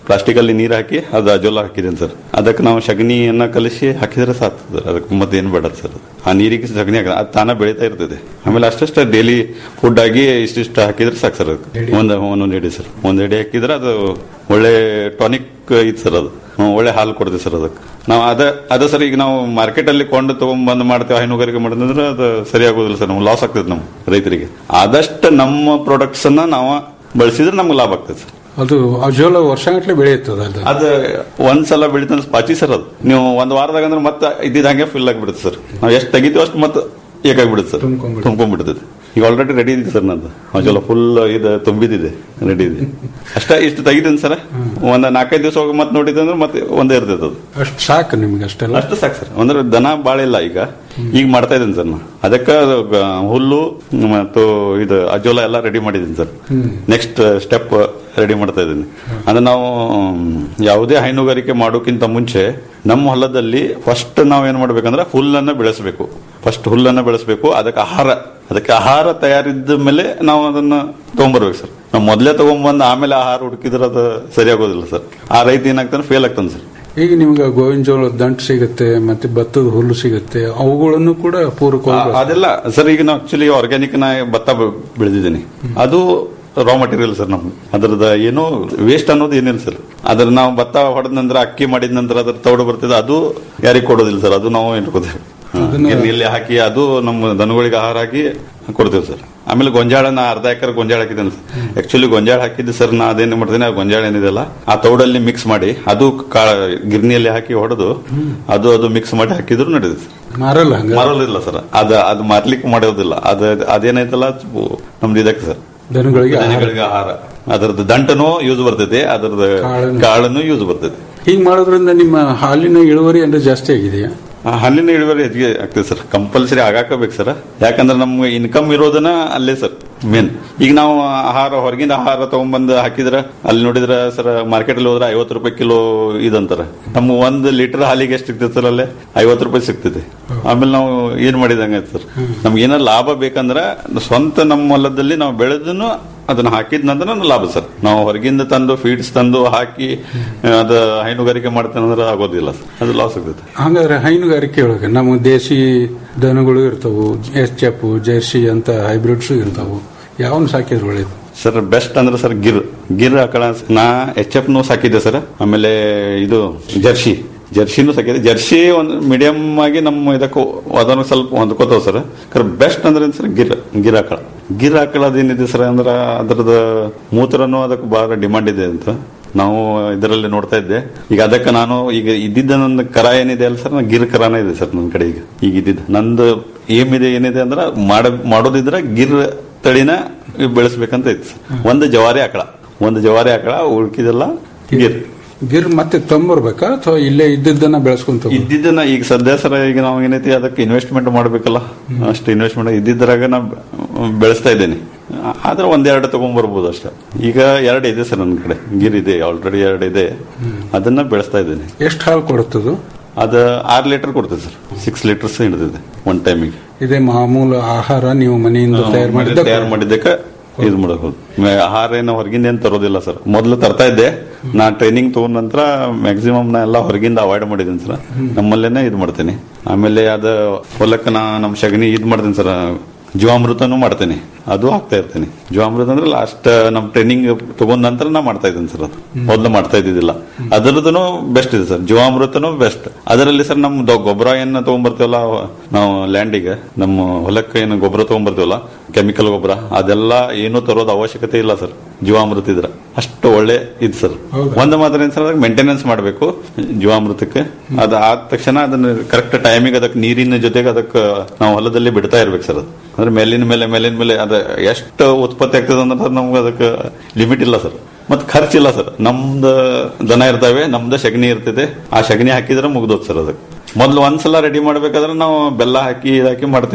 ಪ್ಲಾಸ್ಟಿಕ್ ಅಲ್ಲಿ ನೀರು ಹಾಕಿ ಅದು ಅಜೋಲ ಹಾಕಿದ್ದೀನಿ ಸರ್ ಅದಕ್ಕೆ ನಾವು ಸಗಣಿಯನ್ನ ಕಲಿಸಿ ಹಾಕಿದ್ರೆ ಸಾಕು ಸರ್ ಅದಕ್ಕೆ ಮತ್ತೆ ಏನು ಬೇಡ ಸರ್ ಆ ನೀರಿಗೆ ಸಗಣಿ ಹಾಕ ಅದು ತಾನ ಬೆಳೀತಾ ಇರ್ತದೆ ಆಮೇಲೆ ಅಷ್ಟಷ್ಟ ಡೈಲಿ ಫುಡ್ ಆಗಿ ಇಷ್ಟಿಷ್ಟು ಹಾಕಿದ್ರೆ ಸಾಕು ಸರ್ ಅದಕ್ಕೆ ಒಂದು ಒಂದೊಂದು ಎಡೆ ಸರ್ ಒಂದು ಎಡೆ ಹಾಕಿದ್ರೆ ಅದು ಒಳ್ಳೆ ಟಾನಿಕ್ ಇತ್ತು ಸರ್ ಅದು ಹ್ಮ್, ಒಳ್ಳೆ ಹಾಲು ಕೊಡ್ತೀವಿ ಸರ್ ಅದಕ್ಕೆ ನಾವು ಅದ ಅದ ಸರ್ ಈಗ ನಾವು ಮಾರ್ಕೆಟ್ ಅಲ್ಲಿ ಕೊಂಡು ತಗೊಂಡ್ಬಂದು ಮಾಡ್ತೇವೆ ಹೈನುಗಾರಿಕೆ ಮಾಡಿದ್ರೆ ಅದು ಸರಿ ಆಗೋದಿಲ್ಲ ಸರ್ ನಮ್ಗೆ ಲಾಸ್ ಆಗ್ತದೆ ನಮ್ಮ ರೈತರಿಗೆ ಆದಷ್ಟು ನಮ್ಮ ಪ್ರಾಡಕ್ಟ್ಸ್ ಅನ್ನ ನಾವು ಬಳಸಿದ್ರೆ ನಮ್ಗೆ ಲಾಭ ಆಗ್ತದೆ ಸರ್ ಅದು ಅಜೋಲ ವರ್ಷಗಟ್ಟಲೆ ಬೆಳೆಯುತ್ತದ ಅದು ಅದು ಒಂದ್ಸಲ ಬೆಳಿತಂದ್ರೆ ಪಾಚಿ ಸರ್ ಅದು ನೀವು ಒಂದ್ ವಾರದಾಗ ಅಂದ್ರೆ ಮತ್ತೆ ಇದ್ದಿದ್ದಂಗೆ ಫಿಲ್ ಆಗಿಬಿಡುತ್ತೆ ಸರ್ ನಾವು ಎಷ್ಟು ತೆಗಿತೀವಿ ಅಷ್ಟು ಮತ್ತೆ ಏಕಾಗ್ಬಿಡುತ್ತೆ ಸರ್ ತುಂಬ್ಕೊಂಡ್ಬಿಡುತ್ತೆ. ತುಂಬ್ಕೊಂಡ್ಬಿಡ್ತದೆ ಈಗ ಆಲ್ರೆಡಿ ರೆಡಿ ಇದೆ ಸರ್ ನಂದು ಅಜೋಲ ಫುಲ್ ಇದು ತುಂಬಿದಿದೆ ರೆಡಿ ಇದೆ ಅಷ್ಟ ಇಷ್ಟು ತೆಗಿತೀನಿ ಸರ್ ಒಂದ್ ನಾಲ್ಕೈದು ದಿವಸ ಹೋಗಿ ಮತ್ತೆ ನೋಡಿದ್ದೆ ಅಂದ್ರೆ ಮತ್ತೆ ಒಂದೇ ಇರ್ತದೆ ಅದು ಅಷ್ಟು ಸಾಕು ನಿಮ್ಗೆ ಅಷ್ಟೆಲ್ಲ ಅಷ್ಟು ಸಾಕು ಸರ್ ಅಂದ್ರೆ ದನ ಬಾಳ ಇಲ್ಲ ಈಗ ಈಗ ಮಾಡ್ತಾ ಇದ್ದೀನಿ ಸರ್ ನಾ ಅದಕ್ಕೆ ಅದು ಗ- ಹುಲ್ಲು ಮತ್ತು ಇದು ಅಜೋಲ ಎಲ್ಲ ರೆಡಿ ಮಾಡಿದ್ದೀನಿ ಸರ್ ನೆಕ್ಸ್ಟ್ ಸ್ಟೆಪ್ ರೆಡಿ ಮಾಡ್ತಾ ಇದ್ದೀನಿ ಅಂದ್ರೆ ನಾವು ಮ್, ಯಾವುದೇ ಹೈನುಗಾರಿಕೆ ಮಾಡೋಕ್ಕಿಂತ ಮುಂಚೆ ನಮ್ಮ ಹೊಲದಲ್ಲಿ ಫಸ್ಟ್ ನಾವ್ ಏನ್ ಮಾಡ್ಬೇಕಂದ್ರೆ ಹುಲ್ಲನ್ನ ಬೆಳೆಸಬೇಕು ಫಸ್ಟ್ ಹುಲ್ಲನ್ನ ಬೆಳೆಸಬೇಕು ಅದಕ್ಕೆ ಆಹಾರ ಅದಕ್ಕೆ ಆಹಾರ ತಯಾರಿದ್ದ ಮೇಲೆ ನಾವು ಅದನ್ನ ತಗೊಂಡ್ಬರ್ಬೇಕು ಸರ್ ನಾವು ಮೊದಲೇ ತಗೊಂಡ್ಬಂದು ಆಮೇಲೆ ಆಹಾರ ಹುಡುಕಿದ್ರೆ ಅದು ಸರಿಯಾಗೋದಿಲ್ಲ ಸರ್ ಆ ರೈತ ಏನಾಗ್ತಾನೆ ಫೇಲ್ ಆಗ್ತಾನೆ ಸರ್ ಈಗ ನಿಮ್ಗೆ ಗೋವಿನ ಜೋಳದ ದಂಟು ಸಿಗುತ್ತೆ ಮತ್ತೆ ಭತ್ತದ ಹುಲ್ಲು ಸಿಗುತ್ತೆ ಅವುಗಳನ್ನು ಕೂಡ ಪೂರಕವಾಗಿ ಆ- ಅದೆಲ್ಲ ಸರ್ ಈಗ ನಾವು ಆಕ್ಚುಲಿ ಆರ್ಗ್ಯಾನಿಕ್ ನಾ ಭತ್ತ ಬೆ- ಬೆಳೆದಿದ್ದೀನಿ ಅದು ರಾ ಮಟೀರಿಯಲ್ ಸರ್ ನಮ್ಗೆ ಅದ್ರದ ಏನೋ ವೇಸ್ಟ್ ಅನ್ನೋದು ಏನಿಲ್ಲ ಸರ್ ಅದ್ರ ನಾವು ಭತ್ತ ಹೊಡೆದ ನಂತರ ಅಕ್ಕಿ ಮಾಡಿದ ನಂತರ ಅದ್ರ ತೌಡು ಬರ್ತದೆ ಅದು ಯಾರಿಗೆ ಕೊಡೋದಿಲ್ಲ ಸರ್ ಅದು ನಾವು ಇಟ್ಕೋತೇವೆ ಗಿರ್ನಿಯಲ್ಲಿ ಹಾಕಿ ಅದು ನಮ್ಮ ದನಗಳಿಗೆ ಆಹಾರ ಹಾಕಿ ಕೊಡ್ತೇವೆ ಸರ್ ಆಮೇಲೆ ಗೊಂಜಾಳ ನಾ ಅರ್ಧ ಎಕರೆ ಗೊಂಜಾಳ ಹಾಕಿದ್ದೇನೆ ಸರ್ ಆಕ್ಚುಲಿ ಗೊಂಜಾಳ ಹಾಕಿದ್ದು ಸರ್ ನಾ ಅದೇನು ಮಾಡ್ತೀನಿ ಆ ಗೊಂಜಾಳ ಏನಿದೆಲ್ಲ ಆ ತೌಡಲ್ಲಿ ಮಿಕ್ಸ್ ಮಾಡಿ ಅದು ಕಾಳ ಗಿರ್ನಿಯಲ್ಲಿ ಹಾಕಿ ಹೊಡೆದು ಅದು ಅದು ಮಿಕ್ಸ್ ಮಾಡಿ ಹಾಕಿದ್ರು ನಡೆಯುತ್ತೆ ಮಾರಲ್ಲ ಹಂಗ ಮಾರೋದಿಲ್ಲ ಸರ್ ಅದ ಅದು ಮಾರ್ಲಿಕ್ಕೆ ಮಾಡೋದಿಲ್ಲ ಅದ ಅದೇನೈತಲ್ಲ ಅದು ನಮ್ದು ಇದಕ್ಕೆ ಸರ್ ದನಗಳಿಗೆ ಆಹಾರ. ದನಗಳಿಗೆ ಆಹಾರ ಅದರದ್ದು ದಂಟನು ಯೂಸ್ ಬರ್ತೈತೆ ಅದರದ ಕಾಳನ್ನು. ಕಾಳನ್ನು ಯೂಸ್ ಬರ್ತೈತೆ ಹೀಗೆ ಮಾಡೋದ್ರಿಂದ ನಿಮ್ಮ ಹಾಲಿನ ಇಳುವರಿ ಅಂದ್ರೆ ಜಾಸ್ತಿ ಆಗಿದೆಯಾ ಆ ಹಲ್ಲಿನ ಇಳುವರಿ ಹೆಚ್ಚಿಗೆ ಆಗ್ತದೆ ಸರ್ ಕಂಪಲ್ಸರಿ ಆಗಾಕಬೇಕು ಸರ್ ಯಾಕಂದ್ರೆ ನಮ್ಗೆ ಇನ್ಕಮ್ ಇರೋದನ್ನ ಅಲ್ಲೇ ಸರ್ ಮೇನ್ ಈಗ ನಾವು ಆಹಾರ ಹೊರಗಿಂದ ಆಹಾರ ತಗೊಂಡ್ಬಂದು ಹಾಕಿದ್ರೆ ಅಲ್ಲಿ ನೋಡಿದ್ರೆ ಸರ್ ಮಾರ್ಕೆಟ್ ಅಲ್ಲಿ ಹೋದ್ರೆ ಐವತ್ತು ರೂಪಾಯಿ ಕಿಲೋ ಇದಂತಾರ ನಮ್ಮ ಒಂದು ಲೀಟರ್ ಹಾಲಿಗೆ ಎಷ್ಟು ಸಿಗ್ತದೆ ಸರ್ ಅಲ್ಲೇ ಐವತ್ತು ರೂಪಾಯಿ ಸಿಗ್ತದೆ ಆಮೇಲೆ ನಾವು ಏನ್ ಮಾಡಿದಂಗ ಸರ್ ನಮ್ಗೆ ಏನಾರ ಲಾಭ ಬೇಕಂದ್ರೆ ಸ್ವಂತ ನಮ್ಮ ಹೊಲದಲ್ಲಿ ನಾವು ಬೆಳೆದನು ಅದನ್ನ ಹಾಕಿದ ನಂತರ ಲಾಭ ಸರ್ ನಾವು ಹೊರಗಿಂದ ತಂದು ಫೀಡ್ಸ್ ತಂದು ಹಾಕಿ ಅದ ಹೈನುಗಾರಿಕೆ ಮಾಡ್ತೇನೆ ಅಂದ್ರೆ ಆಗೋದಿಲ್ಲ ಸರ್ ಅದು ಲಾಸ್ ಆಗ್ತದೆ ಹಾಗಾದ್ರೆ ಹೈನುಗಾರಿಕೆ ಒಳಗೆ ನಮ್ಮ ದೇಸಿ ದನಗಳು ಇರ್ತಾವು ಎಚ್ ಎಫ್ ಜರ್ಸಿ ಅಂತ ಹೈಬ್ರಿಡ್ಸ್ ಇರ್ತಾವು ಯಾವನ್ ಸಾಕಿದ್ರೆ ಒಳ್ಳೇದು ಸರ್ ಬೆಸ್ಟ್ ಅಂದ್ರೆ ಸರ್ ಗಿರ್ ಗಿರ್ ಆಕಳ ನಾ ಎಚ್ ಎಫ್ ನು ಸಾಕಿದ್ದೆ ಸರ್ ಆಮೇಲೆ ಇದು ಜರ್ಸಿ ಜರ್ಸಿನೂ ಸಾಕಿದೆ ಜರ್ಸಿ ಒಂದು ಮೀಡಿಯಂ ಆಗಿ ನಮ್ಮ ಇದಕ್ಕೆ ಅದನ್ನು ಸ್ವಲ್ಪ ಹೊಂದ್ಕೋತಾವ ಸರ್ ಕರೆ ಬೆಸ್ಟ್ ಅಂದ್ರೆ ಸರ್ ಗಿರ್ ಗಿರ್ ಆಕಳ ಗಿರ್ ಆಕಳದೇನಿದೆ ಸರ್ ಅಂದ್ರೆ ಅದರದ ಮೂತ್ರನೂ ಅದಕ್ಕೆ ಬಹಳ ಡಿಮಾಂಡ್ ಇದೆ ಅಂತ ನಾವು ಇದರಲ್ಲಿ ನೋಡ್ತಾ ಇದ್ದೆ ಈಗ ಅದಕ್ಕೆ ನಾನು ಈಗ ಇದ್ದಿದ್ದ ನನ್ನ ಕರ ಏನಿದೆ ಅಲ್ಲ ಸರ್ ಗಿರ್ ಕರಾನೇ ಇದೆ ಸರ್ ನನ್ನ ಕಡೆ ಈಗ ಈಗ ಇದ್ದಿದ್ದು ನಂದು ಏಮ್ ಇದೆ ಏನಿದೆ ಅಂದ್ರೆ ಮಾಡ ಮಾಡೋದಿದ್ರೆ ಗಿರ್ ತಳಿನ ಬೆಳೆಸ್ಬೇಕಂತ ಇತ್ತು ಸರ್. ಒಂದು ಜವಾರಿ ಆಕಳ ಒಂದು ಜವಾರಿ ಆಕಳ ಉಳ್ಕಿದೆಲ್ಲ ಗಿರ್ ಗಿರ್ ಮತ್ತೆ ತಂಬರ್ಬೇಕಾ ಅಥವಾ ಇಲ್ಲೇ ಇದ್ದದ್ದನ್ನ ಬೆಳೆಸ್ಕೊಂತ ಹೋಗೋದು? ಇದ್ದಿದ್ದನ್ನ ಈಗ ಸದ್ಯ ಸರ ಈಗ ನಾವು ಏನೈತಿ ಅದಕ್ಕೆ ಇನ್ವೆಸ್ಟ್ಮೆಂಟ್ ಮಾಡ್ಬೇಕಲ್ಲ ಅಷ್ಟು ಇನ್ವೆಸ್ಟ್ಮೆಂಟ್ ಇದ್ದಿದ್ರಾಗ ನಾ ಬೆಳೆಸ್ತಾ ಇದ್ದೇನೆ ಆದ್ರೆ ಒಂದೆರಡು ತಗೊಂಡ್ ಬರ್ಬೋದು ಅಷ್ಟೇ ಈಗ ಎರಡು ಇದೆ ಸರ್ ನನ್ನ ಕಡೆ ಗಿರ್ ಇದೆ ಆಲ್ರೆಡಿ ಎರಡು ಇದೆ ಅದನ್ನ ಬೆಳೆಸ್ತಾ ಇದ್ದೇನೆ ಎಷ್ಟು ಹಾಲು ಕೊಡುತ್ತದು ಅದು ಆರು ಲೀಟರ್ ಕೊಡ್ತದೆ ಸರ್ ಸಿಕ್ಸ್ ಲೀಟರ್ಸ್ ಹಿಡಿದಿದೆ ಒನ್ ಟೈಮಿಗೆ ಇದೇ ಮಾಮೂಲು ಆಹಾರ ನೀವು ಮನೆಯಿಂದ ತಯಾರು ಮಾಡಿದ್ದ ತಯಾರು ಮಾಡಿದ್ದಕ್ಕೆ ಇದು ಮಾಡಬಹುದು ಆಹಾರ ಏನು ಹೊರಗಿಂದ ಏನ್ ತರೋದಿಲ್ಲ ಸರ್ ಮೊದಲು ತರ್ತಾ ಇದ್ದೆ ನಾ ಟ್ರೈನಿಂಗ್ ತಗೊಂಡ ನಂತರ ಮ್ಯಾಕ್ಸಿಮಮ್ ನಾ ಎಲ್ಲ ಹೊರಗಿಂದ ಅವಾಯ್ಡ್ ಮಾಡಿದ್ದೀನಿ ಸರ್ ನಮ್ಮಲ್ಲೇನೆ ಇದು ಮಾಡ್ತೀನಿ ಆಮೇಲೆ ಅದ ಹೊಲಕ್ಕೆ ನಾ ನಮ್ಮ ಸಗಣಿ ಇದು ಮಾಡ್ತೀನಿ ಸರ್ ಜೀವಾಮೃತನೂ ಮಾಡ್ತೇನೆ ಅದು ಹಾಕ್ತಾ ಇರ್ತೀನಿ ಜೀವಾಮೃತ ಅಂದ್ರೆ ಲಾಸ್ಟ್ ನಮ್ ಟ್ರೈನಿಂಗ್ ತಗೊಂಡ ನಂತರ ನಾ ಮಾಡ್ತಾ ಇದ್ದೀನಿ ಸರ್ ಅದು ಮೊದಲು ಮಾಡ್ತಾ ಇದ್ದಿದ್ದಿಲ್ಲ ಅದರದ್ದು ಬೆಸ್ಟ್ ಇದೆ ಸರ್ ಜೀವಾಮೃತನೂ ಬೆಸ್ಟ್ ಅದರಲ್ಲಿ ಸರ್ ನಮ್ ದೊ- ಗೊಬ್ಬರ ಏನ್ ತಗೊಂಡ್ಬರ್ತೀವಲ್ಲ ನಾವು ಲ್ಯಾಂಡಿಗೆ ನಮ್ಮ ಹೊಲಕ್ಕೆ ಏನು ಗೊಬ್ಬರ ತಗೊಂಡ್ಬರ್ತೀವಲ್ಲ ಕೆಮಿಕಲ್ ಗೊಬ್ಬರ ಅದೆಲ್ಲ ಏನೂ ತರೋದು ಅವಶ್ಯಕತೆ ಇಲ್ಲ ಸರ್ ಜೀವಾಮೃತ ಇದ್ರೆ ಅಷ್ಟು ಒಳ್ಳೆ ಇದು ಸರ್ ಹೌದಾ? ಒಂದು ಮಾತ್ರ ಏನ್ ಸರ್ ಮೇಂಟೆನೆನ್ಸ್ ಮಾಡಬೇಕು ಜೀವಾಮೃತಕ್ಕೆ ಅದು ಆದ ತಕ್ಷಣ ಅದನ್ನ ಕರೆಕ್ಟ್ ಟೈಮಿಗೆ ಅದಕ್ಕೆ ನೀರಿನ ಜೊತೆಗೆ ಅದಕ್ಕೆ ನಾವು ಹೊಲದಲ್ಲಿ ಬಿಡ್ತಾ ಇರ್ಬೇಕು ಸರ್ ಅದು ಅಂದ್ರೆ ಮೇಲಿನ ಮೇಲೆ ಮೇಲಿನ ಮೇಲೆ ಅದ ಎಷ್ಟು ಉತ್ಪತ್ತಿ ಆಗ್ತದೆ ಅಂದ್ರೆ ನಮ್ಗೆ ಅದಕ್ಕೆ ಲಿಮಿಟ್ ಇಲ್ಲ ಸರ್ ಮತ್ ಖರ್ಚಿಲ್ಲ ಸರ್ ನಮ್ದು ದನ ಇರ್ತವೆ ನಮ್ದು ಸಗಣಿ ಇರ್ತದೆ ಆ ಸಗಣಿ ಹಾಕಿದ್ರೆ ಮುಗ್ದೋದ್ ಸರ್ ಅದಕ್ಕೆ ಮೊದ್ಲು ಒಂದ್ಸಲ ರೆಡಿ ಮಾಡ್ಬೇಕಾದ್ರೆ ನಾವು ಬೆಲ್ಲ ಹಾಕಿ ಇದಾಕಿ ಮಾಡ್ತೀವಿ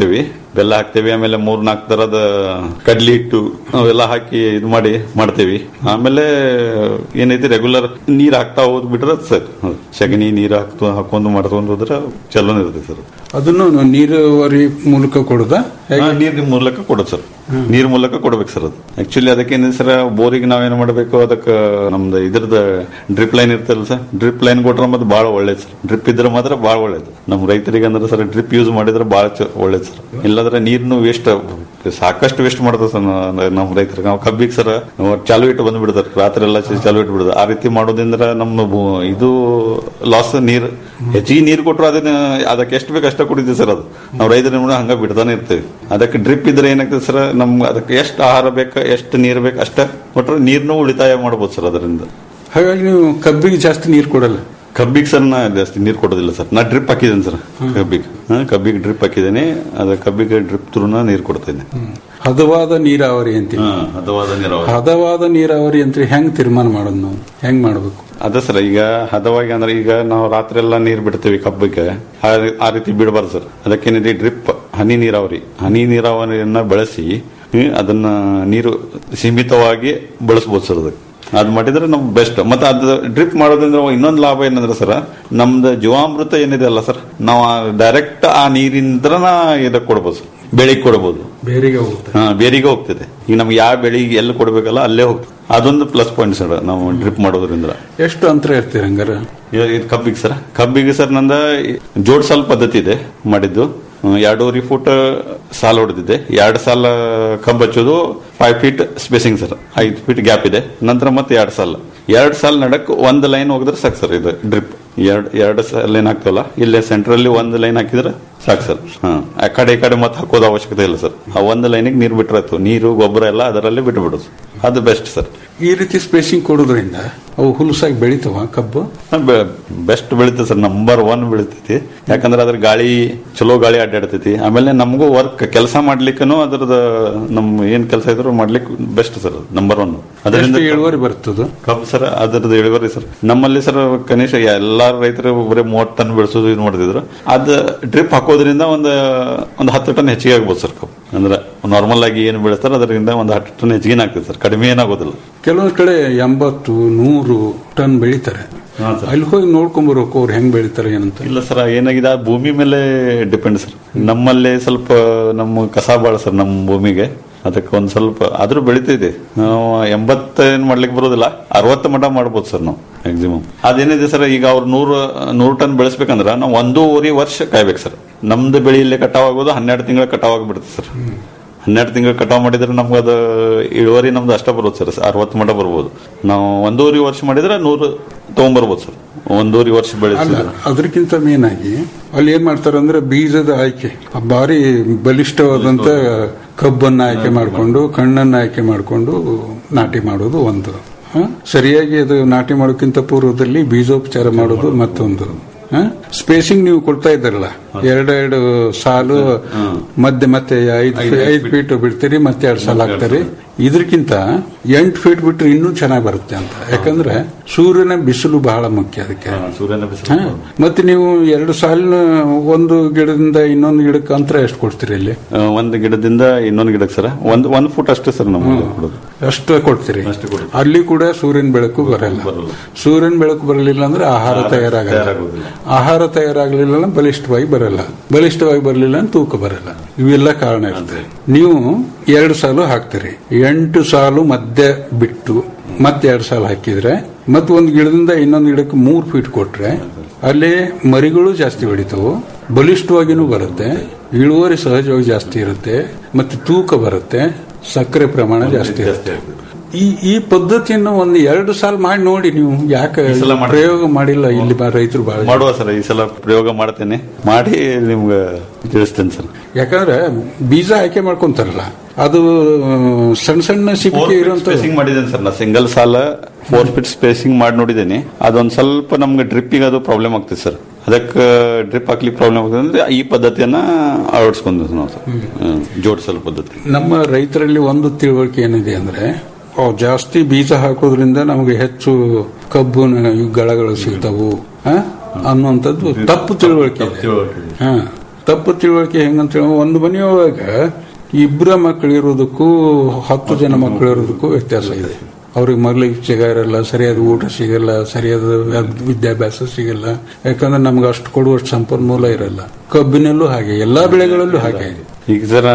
ಬೆಲ್ಲ ಹಾಕ್ತೇವೆ ಆಮೇಲೆ ಮೂರ್ ನಾಲ್ಕು ತರದ ಕಡ್ಲಿ ಹಿಟ್ಟು ಅವೆಲ್ಲ ಹಾಕಿ ಇದು ಮಾಡಿ ಮಾಡ್ತೇವಿ ಆಮೇಲೆ ಏನೈತಿ ರೆಗ್ಯುಲರ್ ನೀರ್ ಹಾಕ್ತಾ ಹೋದ್ ಬಿಟ್ರೆ ಸರ್ ಹೌದು. ಸಗಣಿ ನೀರ್ ಹಾಕ್ತು ಹಾಕೊಂಡು ಮಾಡ್ಕೊಂಡು ಹೋದ್ರೆ ಚಲೋನೇ ಇರುತ್ತೆ ಸರ್ ಅದನ್ನು ನೀರಾವರಿ ಮೂಲಕ ಕೊಡುದ ನೀರಿನ ಮೂಲಕ ಕೊಡೋದು ಸರ್ ನೀರ್ ಮೂಲಕ ಕೊಡ್ಬೇಕು ಸರ್ ಅದು ಆಕ್ಚುಲಿ ಅದಕ್ಕೆ ಏನಿದೆ ಸರ್ ಬೋರಿಗೆ ನಾವೇನ್ ಮಾಡಬೇಕು ಅದಕ್ಕೆ ನಮ್ದು ಇದ್ರದ ಡ್ರಿಪ್ ಲೈನ್ ಇರ್ತಲ್ಲ ಸರ್ ಡ್ರಿಪ್ ಲೈನ್ ಕೊಟ್ರೆ ಮತ್ತೆ ಬಹಳ ಒಳ್ಳೇದು ಸರ್ ಡ್ರಿಪ್ ಇದ್ರೆ ಮಾತ್ರ ಬಹಳ ಒಳ್ಳೇದು ನಮ್ಮ ರೈತರಿಗೆ ಅಂದ್ರೆ ಸರ್ ಡ್ರಿಪ್ ಯೂಸ್ ಮಾಡಿದ್ರೆ ಬಹಳ ಒಳ್ಳೇದು ಸರ್ ಇಲ್ಲಾಂದ್ರೆ ನೀರ್ನು ವೇಸ್ಟ್ ಸಾಕಷ್ಟು ವೇಸ್ಟ್ ಮಾಡ್ತದೆ ಸರ್ ನ- ನಮ್ಮ ರೈತರಿಗೆ ನಾವು ಕಬ್ಬಿಗೆ ಸರ್ ಚಾಲು ಇಟ್ಟು ಬಂದು ಬಿಡ್ತಾರೆ ರಾತ್ರಿ ಎಲ್ಲ ಚಾಲು ಇಟ್ಟು ಬಿಡುದು ಆ ರೀತಿ ಮಾಡೋದ್ರಿಂದ ನಮ್ಮ ಭೂ- ಇದು ಲಾಸ್ ನೀರ್ ಹೆಚ್ಚಿಗೆ ನೀರು ಕೊಟ್ಟರು ಅದನ್ನ ಅದಕ್ಕೆ ಎಷ್ಟು ಬೇಕು ಅಷ್ಟೇ ಕುಡಿತೀವಿ ಸರ್ ಅದು ನಾವು ರೈತರ ಹಂಗ ಬಿಡ್ತಾನೆ ಇರ್ತೀವಿ ಅದಕ್ಕೆ ಡ್ರಿಪ್ ಇದ್ರೆ ಏನಾಗ್ತದೆ ಸರ್ ನಮ್ಗೆ ಅದಕ್ಕೆ ಎಷ್ಟು ಆಹಾರ ಬೇಕು ಎಷ್ಟು ನೀರು ಬೇಕು ಅಷ್ಟೇ ಕೊಟ್ಟರೆ ನೀರ್ನು ಉಳಿತಾಯ ಮಾಡ್ಬೋದು ಸರ್ ಅದರಿಂದ ಹಾಗಾಗಿ ನೀವು ಕಬ್ಬಿಗೆ ಜಾಸ್ತಿ ನೀರು ಕೊಡಲ್ಲ ಕಬ್ಬಿಗೆ ಸರ್ ನಾ ಜಾಸ್ತಿ ನೀರು ಕೊಡೋದಿಲ್ಲ ಸರ್ ನಾ ಡ್ರಿಪ್ ಹಾಕಿದ್ದೇನೆ ಸರ್ ಕಬ್ಬಿಗೆ ಹಾ, ಕಬ್ಬಿಗೆ ಡ್ರಿಪ್ ಹಾಕಿದ್ದೇನೆ ಅದ ಕಬ್ಬಿಗೆ ಡ್ರಿಪ್ ಥ್ರೂನ ನೀರು ಕೊಡ್ತೇನೆ ಹದವಾದ ನೀರಾವರಿ ಅಂತೀವಿ ಹಾ, ಹದವಾದ ನೀರಾವರಿ ಹದವಾದ ನೀರಾವರಿ ಅಂತ ಹೆಂಗ್ ತೀರ್ಮಾನ ಮಾಡೋದು ನಾವು ಹೆಂಗ್ ಮಾಡ್ಬೇಕು ಅದೇ ಸರ್ ಈಗ ಹದವಾಗಿ ಅಂದ್ರೆ ಈಗ ನಾವು ರಾತ್ರಿ ಎಲ್ಲ ನೀರು ಬಿಡ್ತೇವೆ ಕಬ್ಬಿಗೆ ಆ- ಆ ರೀತಿ ಬಿಡಬಾರ್ದು ಸರ್ ಅದಕ್ಕೇನಿದೆ ಡ್ರಿಪ್ ಹನಿ ನೀರಾವರಿ ಹನಿ ನೀರಾವರಿಯನ್ನ ಬಳಸಿ ಹ್ಮ್, ಅದನ್ನ ನೀರು ಸೀಮಿತವಾಗಿ ಬಳಸಬಹುದು ಸರ್ ಅದಕ್ಕೆ ಅದ್ ಮಾಡಿದ್ರೆ ನಮ್ಗೆ ಬೆಸ್ಟ್ ಮತ್ತೆ ಅದು ಡ್ರಿಪ್ ಮಾಡೋದ್ರಿಂದ ಇನ್ನೊಂದು ಲಾಭ ಏನಂದ್ರೆ ಸರ್ ನಮ್ದು ಜೀವಾಮೃತ ಏನಿದೆ ಅಲ್ಲ ಸರ್ ನಾವು ಡೈರೆಕ್ಟ್ ಆ ನೀರಿಂದ ಇದಕ್ಕೆ ಕೊಡ್ಬೋದು ಸರ್ ಬೆಳಿಗ್ಗೆ ಕೊಡ್ಬೋದು ಬೇರೆಗೆ ಹೋಗುತ್ತೆ ಹಾ ಬೇರಿಗೆ ಹೋಗ್ತದೆ ಈಗ ನಮ್ಗೆ ಯಾವ ಬೆಳಿಗ್ಗೆ ಎಲ್ಲಿ ಕೊಡ್ಬೇಕಲ್ಲ ಅಲ್ಲೇ ಹೋಗ್ತದೆ ಅದೊಂದು ಪ್ಲಸ್ ಪಾಯಿಂಟ್ ಸರ್ ನಾವು ಡ್ರಿಪ್ ಮಾಡೋದ್ರಿಂದ ಎಷ್ಟು ಅಂತರ ಇರ್ತೀರಿ ಹಂಗಾರ ಇದು- ಇದು ಕಬ್ಬಿಗೆ ಸರ್ ಕಬ್ಬಿಗೆ ಸರ್ ನಂದ ಜೋಡ್ಸಾಲ್ ಪದ್ಧತಿ ಇದೆ ಮಾಡಿದ್ದು ಹ್ಮ್, ಎರಡೂವರೆ ಫುಟ್ ಸಾಲ ಹೊಡೆದಿದೆ ಎರಡು ಸಾಲ ಕಬ್ಬು ಹಚ್ಚೋದು ಫೈವ್ ಫೀಟ್ ಸ್ಪೇಸಿಂಗ್ ಸರ್ ಐದು ಫೀಟ್ ಗ್ಯಾಪ್ ಇದೆ ನಂತರ ಮತ್ತೆ ಎರಡು ಸಾಲ ಎರಡು ಸಾಲ ನಡಕ್ ಒಂದು ಲೈನ್ ಹೋಗಿದ್ರೆ ಸಾಕು ಸರ್ ಇದು ಡ್ರಿಪ್ ಎರಡು ಎರಡು ಲೈನ್ ಹಾಕ್ತವಲ್ಲ ಇಲ್ಲೇ ಸೆಂಟ್ರಲ್ಲಿ ಒಂದು ಲೈನ್ ಹಾಕಿದ್ರೆ ಸಾಕು ಸರ್ ಹಾ ಆ ಕಡೆ ಈ ಕಡೆ ಮತ್ತೆ ಹಾಕೋದು ಅವಶ್ಯಕತೆ ಇಲ್ಲ ಸರ್ ಆ ಒಂದು ಲೈನಿಗೆ ನೀರು ಬಿಟ್ರಾಯ್ತು ನೀರು ಗೊಬ್ಬರ ಎಲ್ಲ ಅದರಲ್ಲೇ ಬಿಟ್ಟು ಬಿಡೋದು ಅದು ಬೆಸ್ಟ್ ಸರ್ ಈ ರೀತಿ ಸ್ಪೇಸಿಂಗ್ ಕೊಡೋದ್ರಿಂದ ಅವು ಹುಲಸಾಗಿ ಬೆಳಿತವ ಕಬ್ಬು ಬೆಸ್ಟ್ ಬೆಳಿತೈತೆ ಸರ್ ನಂಬರ್ ಒನ್ ಬೆಳಿತೈತಿ ಯಾಕಂದ್ರೆ ಅದ್ರ ಗಾಳಿ ಚಲೋ ಗಾಳಿ ಅಡ್ಡಾಡ್ತೈತಿ ಆಮೇಲೆ ನಮಗೂ ವರ್ಕ್ ಕೆಲಸ ಮಾಡ್ಲಿಕ್ಕೂ ಅದ್ರದ ನಮ್ ಏನ್ ಕೆಲಸ ಇದ್ರು ಮಾಡ್ಲಿಕ್ಕೆ ಬೆಸ್ಟ್ ಸರ್ ನಂಬರ್ ಒನ್ ಅದರಿಂದ ಎಷ್ಟು ಇಳುವರಿ ಬರ್ತದ ಕಬ್ಬು ಸರ್ ಅದ್ರದ್ದು ಇಳುವರಿ ಸರ್ ನಮ್ಮಲ್ಲಿ ಸರ್ ಕನಿಷ್ಠ ಎಲ್ಲಾರು ರೈತರು ಬರೀ ಮೂವತ್ತು ಟನ್ ಬೆಳೆಸೋದು ಇದು ಮಾಡ್ತಿದ್ರು ಅದ್ ಡ್ರಿಪ್ ಹಾಕೋದ್ರಿಂದ ಒಂದು ಒಂದು ಹತ್ತು ಟನ್ ಹೆಚ್ಚಿಗೆ ಆಗ್ಬೋದು ಸರ್ ಕಬ್ಬು ಅಂದ್ರೆ ನಾರ್ಮಲ್ ಆಗಿ ಏನು ಬೆಳೆಸ್ತಾರೆ ಅದರಿಂದ ಒಂದು ಹತ್ತು ಟನ್ ಹೆಚ್ಚಿಗೆ ಆಗ್ತದೆ ಸರ್ ಕಡಿಮೆ ಏನಾಗೋದಿಲ್ಲ ಕೆಲವೊಂದ್ ಕಡೆ ಎಂಬತ್ತು ನೂರು ಟನ್ ಬೆಳಿತಾರೆ ಹಾ, ಸರ್. ಅಲ್ಲಿ ಹೋಗಿ ನೋಡ್ಕೊಂಬರ್ಬೇಕು ಅವ್ರು ಹೆಂಗ್ ಬೆಳಿತಾರೆ ಏನಂತ ಇಲ್ಲ ಸರ್ ಏನಾಗಿದೆ ಆ ಭೂಮಿ ಮೇಲೆ ಡಿಪೆಂಡ್ ಸರ್ ನಮ್ಮಲ್ಲಿ ಸ್ವಲ್ಪ ನಮ್ಮ ಕಸ ಬಾಳ ಸರ್ ನಮ್ಮ ಭೂಮಿಗೆ ಅದಕ್ಕೆ ಒಂದ್ ಸ್ವಲ್ಪ ಆದ್ರೂ ಬೆಳಿತಿದೆ ನಾವು ಎಂಬತ್ತ ಏನ್ ಮಾಡ್ಲಿಕ್ಕೆ ಬರೋದಿಲ್ಲ ಅರವತ್ತು ಮಟ ಮಾಡ್ಬೋದು ಸರ್ ನಾವು ಮ್ಯಾಕ್ಸಿಮಮ್ ಅದೇನಿದೆ ಸರ್ ಈಗ ಅವ್ರು ನೂರು ನೂರು ಟನ್ ಬೆಳೆಸ್ಬೇಕಂದ್ರ ನಾವು ಒಂದೂವರೆ ವರ್ಷ ಕಾಯ್ಬೇಕು ಸರ್ ನಮ್ದು ಬೆಳೆ ಇಲ್ಲೇ ಕಟಾವ್ ಆಗೋದು ಹನ್ನೆರಡು ತಿಂಗಳ ಕಟಾವ್ ಆಗ್ಬಿಡುತ್ತೆ ಸರ್ ಹನ್ನೆರಡು ತಿಂಗಳು ಕಟಾವ್ ಮಾಡಿದ್ರೆ ನಮ್ಗೆ ಅದು ಇಳುವರಿ ನಮ್ದು ಅಷ್ಟ ಬರುತ್ತೆ ಸರ್ ಅರವತ್ತು ಮಟ ಬರ್ಬೋದು ನಾವು ಒಂದೂವರೆ ವರ್ಷ ಮಾಡಿದ್ರೆ ನೂರು ತಗೊಂಡ್ಬರ್ಬೋದು ಸರ್ ಒಂದೂವರೆ ವರ್ಷ ಅಲ್ಲ ಬೆಳೆಸಿದ್ರೆ ಅದಕ್ಕಿಂತ ಮೇನ್ ಆಗಿ ಅಲ್ಲಿ ಏನ್ ಮಾಡ್ತಾರೆ ಅಂದ್ರೆ ಬೀಜದ ಆಯ್ಕೆ ಆ ಭಾರಿ ಬಲಿಷ್ಠವಾದಂತ ಕಬ್ಬನ್ನ ಆಯ್ಕೆ ಮಾಡಿಕೊಂಡು ಕಣ್ಣನ್ನ ಆಯ್ಕೆ ಮಾಡಿಕೊಂಡು ನಾಟಿ ಮಾಡೋದು ಒಂದು ಹ? ಸರಿಯಾಗಿ ಅದು ನಾಟಿ ಮಾಡೋಕ್ಕಿಂತ ಪೂರ್ವದಲ್ಲಿ ಬೀಜೋಪಚಾರ ಮಾಡೋದು ಮತ್ತೊಂದು ಸ್ಪೇಸಿಂಗ್ ನೀವು ಕೊಡ್ತಾ ಇದ್ದಾರಲ್ಲ ಎರಡೆರಡು ಸಾಲು ಮಧ್ಯೆ ಮತ್ತೆ ಐದು ಐದು ಫೀಟ್ ಬಿಡ್ತೀರಿ ಮತ್ತೆ ಎರಡು ಸಾಲ ಹಾಕ್ತಾರೆ ಇದಕ್ಕಿಂತ ಎಂಟು ಫೀಟ್ ಬಿಟ್ರೆ ಇನ್ನೂ ಚೆನ್ನಾಗಿ ಬರುತ್ತೆ ಅಂತ ಯಾಕಂದ್ರೆ ಸೂರ್ಯನ ಬಿಸಿಲು ಬಹಳ ಮುಖ್ಯ ಅದಕ್ಕೆ ಸೂರ್ಯನ ಹ? ಬಿಸಿಲು ಮತ್ತೆ ನೀವು ಎರಡು ಸಾಲಿನ ಒಂದು ಗಿಡದಿಂದ ಇನ್ನೊಂದು ಗಿಡಕ್ಕೆ ಅಂತರ ಎಷ್ಟು ಕೊಡ್ತೀರಿ ಇಲ್ಲಿ ಆ, ಒಂದು ಗಿಡದಿಂದ ಇನ್ನೊಂದು ಗಿಡಕ್ಕೆ ಸರ್ ಒಂದ್ ಒಂದ್ ಫುಟ್ ಅಷ್ಟೇ ಸರ್ ನಮ್ಮ ಕೊಡೋದು ಅಷ್ಟು ಕೊಡ್ತೀರಿ ಅಷ್ಟು ಕೊಡ್ತೀವಿ. ಅಲ್ಲಿ ಕೂಡ ಸೂರ್ಯನ ಬೆಳಕು ಬರಲ್ಲ ಬರಲ್ಲ. ಸೂರ್ಯನ ಬೆಳಕು ಬರಲಿಲ್ಲ ಅಂದ್ರೆ ಆಹಾರ ತಯಾರಾಗಲ್ಲ ತಯಾರಾಗೋದಿಲ್ಲ. ಆಹಾರ ತಯಾರಾಗಲಿಲ್ಲ ಅಂದ್ರೆ ಬಲಿಷ್ಠವಾಗಿ ಬರಲ್ಲ ಬಲಿಷ್ಠವಾಗಿ ಬರಲಿಲ್ಲ ಅಂದ್ರೆ ತೂಕ ಬರಲ್ಲ ಇವೆಲ್ಲ ಕಾರಣ ಇರುತ್ತೆ ನೀವು ಎರಡು ಸಾಲು ಹಾಕ್ತೀರಿ ಎಂಟು ಸಾಲು ಮಧ್ಯ ಬಿಟ್ಟು ಮತ್ತೆ ಎರಡು ಸಾಲು ಹಾಕಿದ್ರೆ ಮತ್ತೆ ಒಂದು ಗಿಡದಿಂದ ಇನ್ನೊಂದು ಗಿಡಕ್ಕೆ ಮೂರು ಫೀಟ್ ಕೊಟ್ರೆ ಅಲ್ಲಿ ಮರಿಗಳು ಜಾಸ್ತಿ ಬೆಳಿತಾವು ಬಲಿಷ್ಠವಾಗಿನೂ ಬರುತ್ತೆ ಇಳುವರಿ ಸಹಜವಾಗಿ ಜಾಸ್ತಿ ಇರುತ್ತೆ ಮತ್ತೆ ತೂಕ ಬರುತ್ತೆ ಸಕ್ಕರೆ ಪ್ರಮಾಣ ಜಾಸ್ತಿ ಇರುತ್ತೆ ಈ ಈ ಪದ್ಧತಿಯನ್ನು ಒಂದು ಎರಡು ಸಾಲ ಮಾಡಿ ನೋಡಿ ನೀವು ಯಾಕೆ ಈ ಸಲ ಮಾಡ್ತೀನಿ. ಪ್ರಯೋಗ ಮಾಡಿಲ್ಲ ಇಲ್ಲಿ ಬ- ರೈತರು ಬಹಳ ಜನ. ಮಾಡುವ ಸರ್ ಈ ಸಲ ಪ್ರಯೋಗ ಮಾಡ್ತೇನೆ ಮಾಡಿ ನಿಮ್ಗೆ ತಿಳಿಸ್ತೇನೆ ಸರ್ ಯಾಕಂದ್ರೆ ಬೀಜ ಆಯ್ಕೆ ಮಾಡ್ಕೊಂತಾರಲ್ಲ ಅದು ಆ, ಸಣ್ಣ ಸಣ್ಣ ಸಿಕ್ಕಿಗೆ ಇರುವಂತ ಸ್ಪೇಸಿಂಗ್ ಮಾಡಿದ್ದೇನೆ ಸರ್ ನಾ ಸಿಂಗಲ್ ಸಾಲ ಫೋರ್ ಫೀಟ್ ಸ್ಪೇಸಿಂಗ್ ಮಾಡಿ ನೋಡಿದ್ದೇನೆ ಅದೊಂದ್ ಸ್ವಲ್ಪ ನಮ್ಗೆ ಡ್ರಿಪ್ಪಿಗೆ ಅದು ಪ್ರಾಬ್ಲಮ್ ಆಗ್ತದೆ ಸರ್ ಅದಕ್ಕೆ ಡ್ರಿಪ್ ಹಾಕ್ಲಿಕ್ಕೆ ಪ್ರಾಬ್ಲಮ್ ಆಗ್ತದೆ ಅಂದ್ರೆ ಈ ಪದ್ಧತಿಯನ್ನ ಅಳವಡಿಸ್ಕೊಂಡ್ವಿ ನಾವು ಸರ್ ಹ್ಮ್, ಜೋಡಿಸಲು ಪದ್ಧತಿ ನಮ್ಮ ರೈತರಲ್ಲಿ ಒಂದು ತಿಳುವಳಿಕೆ ಏನಿದೆ ಅಂದ್ರೆ ಓ, ಜಾಸ್ತಿ ಬೀಜ ಹಾಕೋದ್ರಿಂದ ನಮಗೆ ಹೆಚ್ಚು ಕಬ್ಬು ಗಳಗಳು ಸಿಗ್ತಾವು ಆ? ಅನ್ನುವಂಥದ್ದು ತಪ್ಪು ತಿಳುವಳಿಕೆ ಇದೆ ತಿಳುವಳಿಕೆ ಇದೆ. ಹಾ ತಪ್ಪು ತಿಳುವಳಿಕೆ ಹೆಂಗಂತ ಹೇಳಿ ಒಂದು ಮನೆಯೊಳಗ ಇಬ್ಬರ ಮಕ್ಕಳು ಇರೋದಕ್ಕೂ ಹತ್ತು ಜನ ಮಕ್ಕಳು ಇರೋದಕ್ಕೂ ವ್ಯತ್ಯಾಸ ಇದೆ ಅವ್ರಿಗೆ ಮಗ್ಳಿಗೆ ಸಿಗ ಇರಲ್ಲ ಸರಿಯಾದ ಊಟ ಸಿಗಲ್ಲ ಸರಿಯಾದ ವಿದ್ಯಾಭ್ಯಾಸ ಸಿಗಲ್ಲ ಯಾಕಂದ್ರೆ ನಮ್ಗೆ ಅಷ್ಟು ಕೊಡುವಷ್ಟು ಸಂಪನ್ಮೂಲ ಇರಲ್ಲ ಕಬ್ಬಿನಲ್ಲೂ ಹಾಗೆ ಎಲ್ಲಾ ಬೆಳೆಗಳಲ್ಲೂ ಹಾಗೆ ಈಗ ಸರ್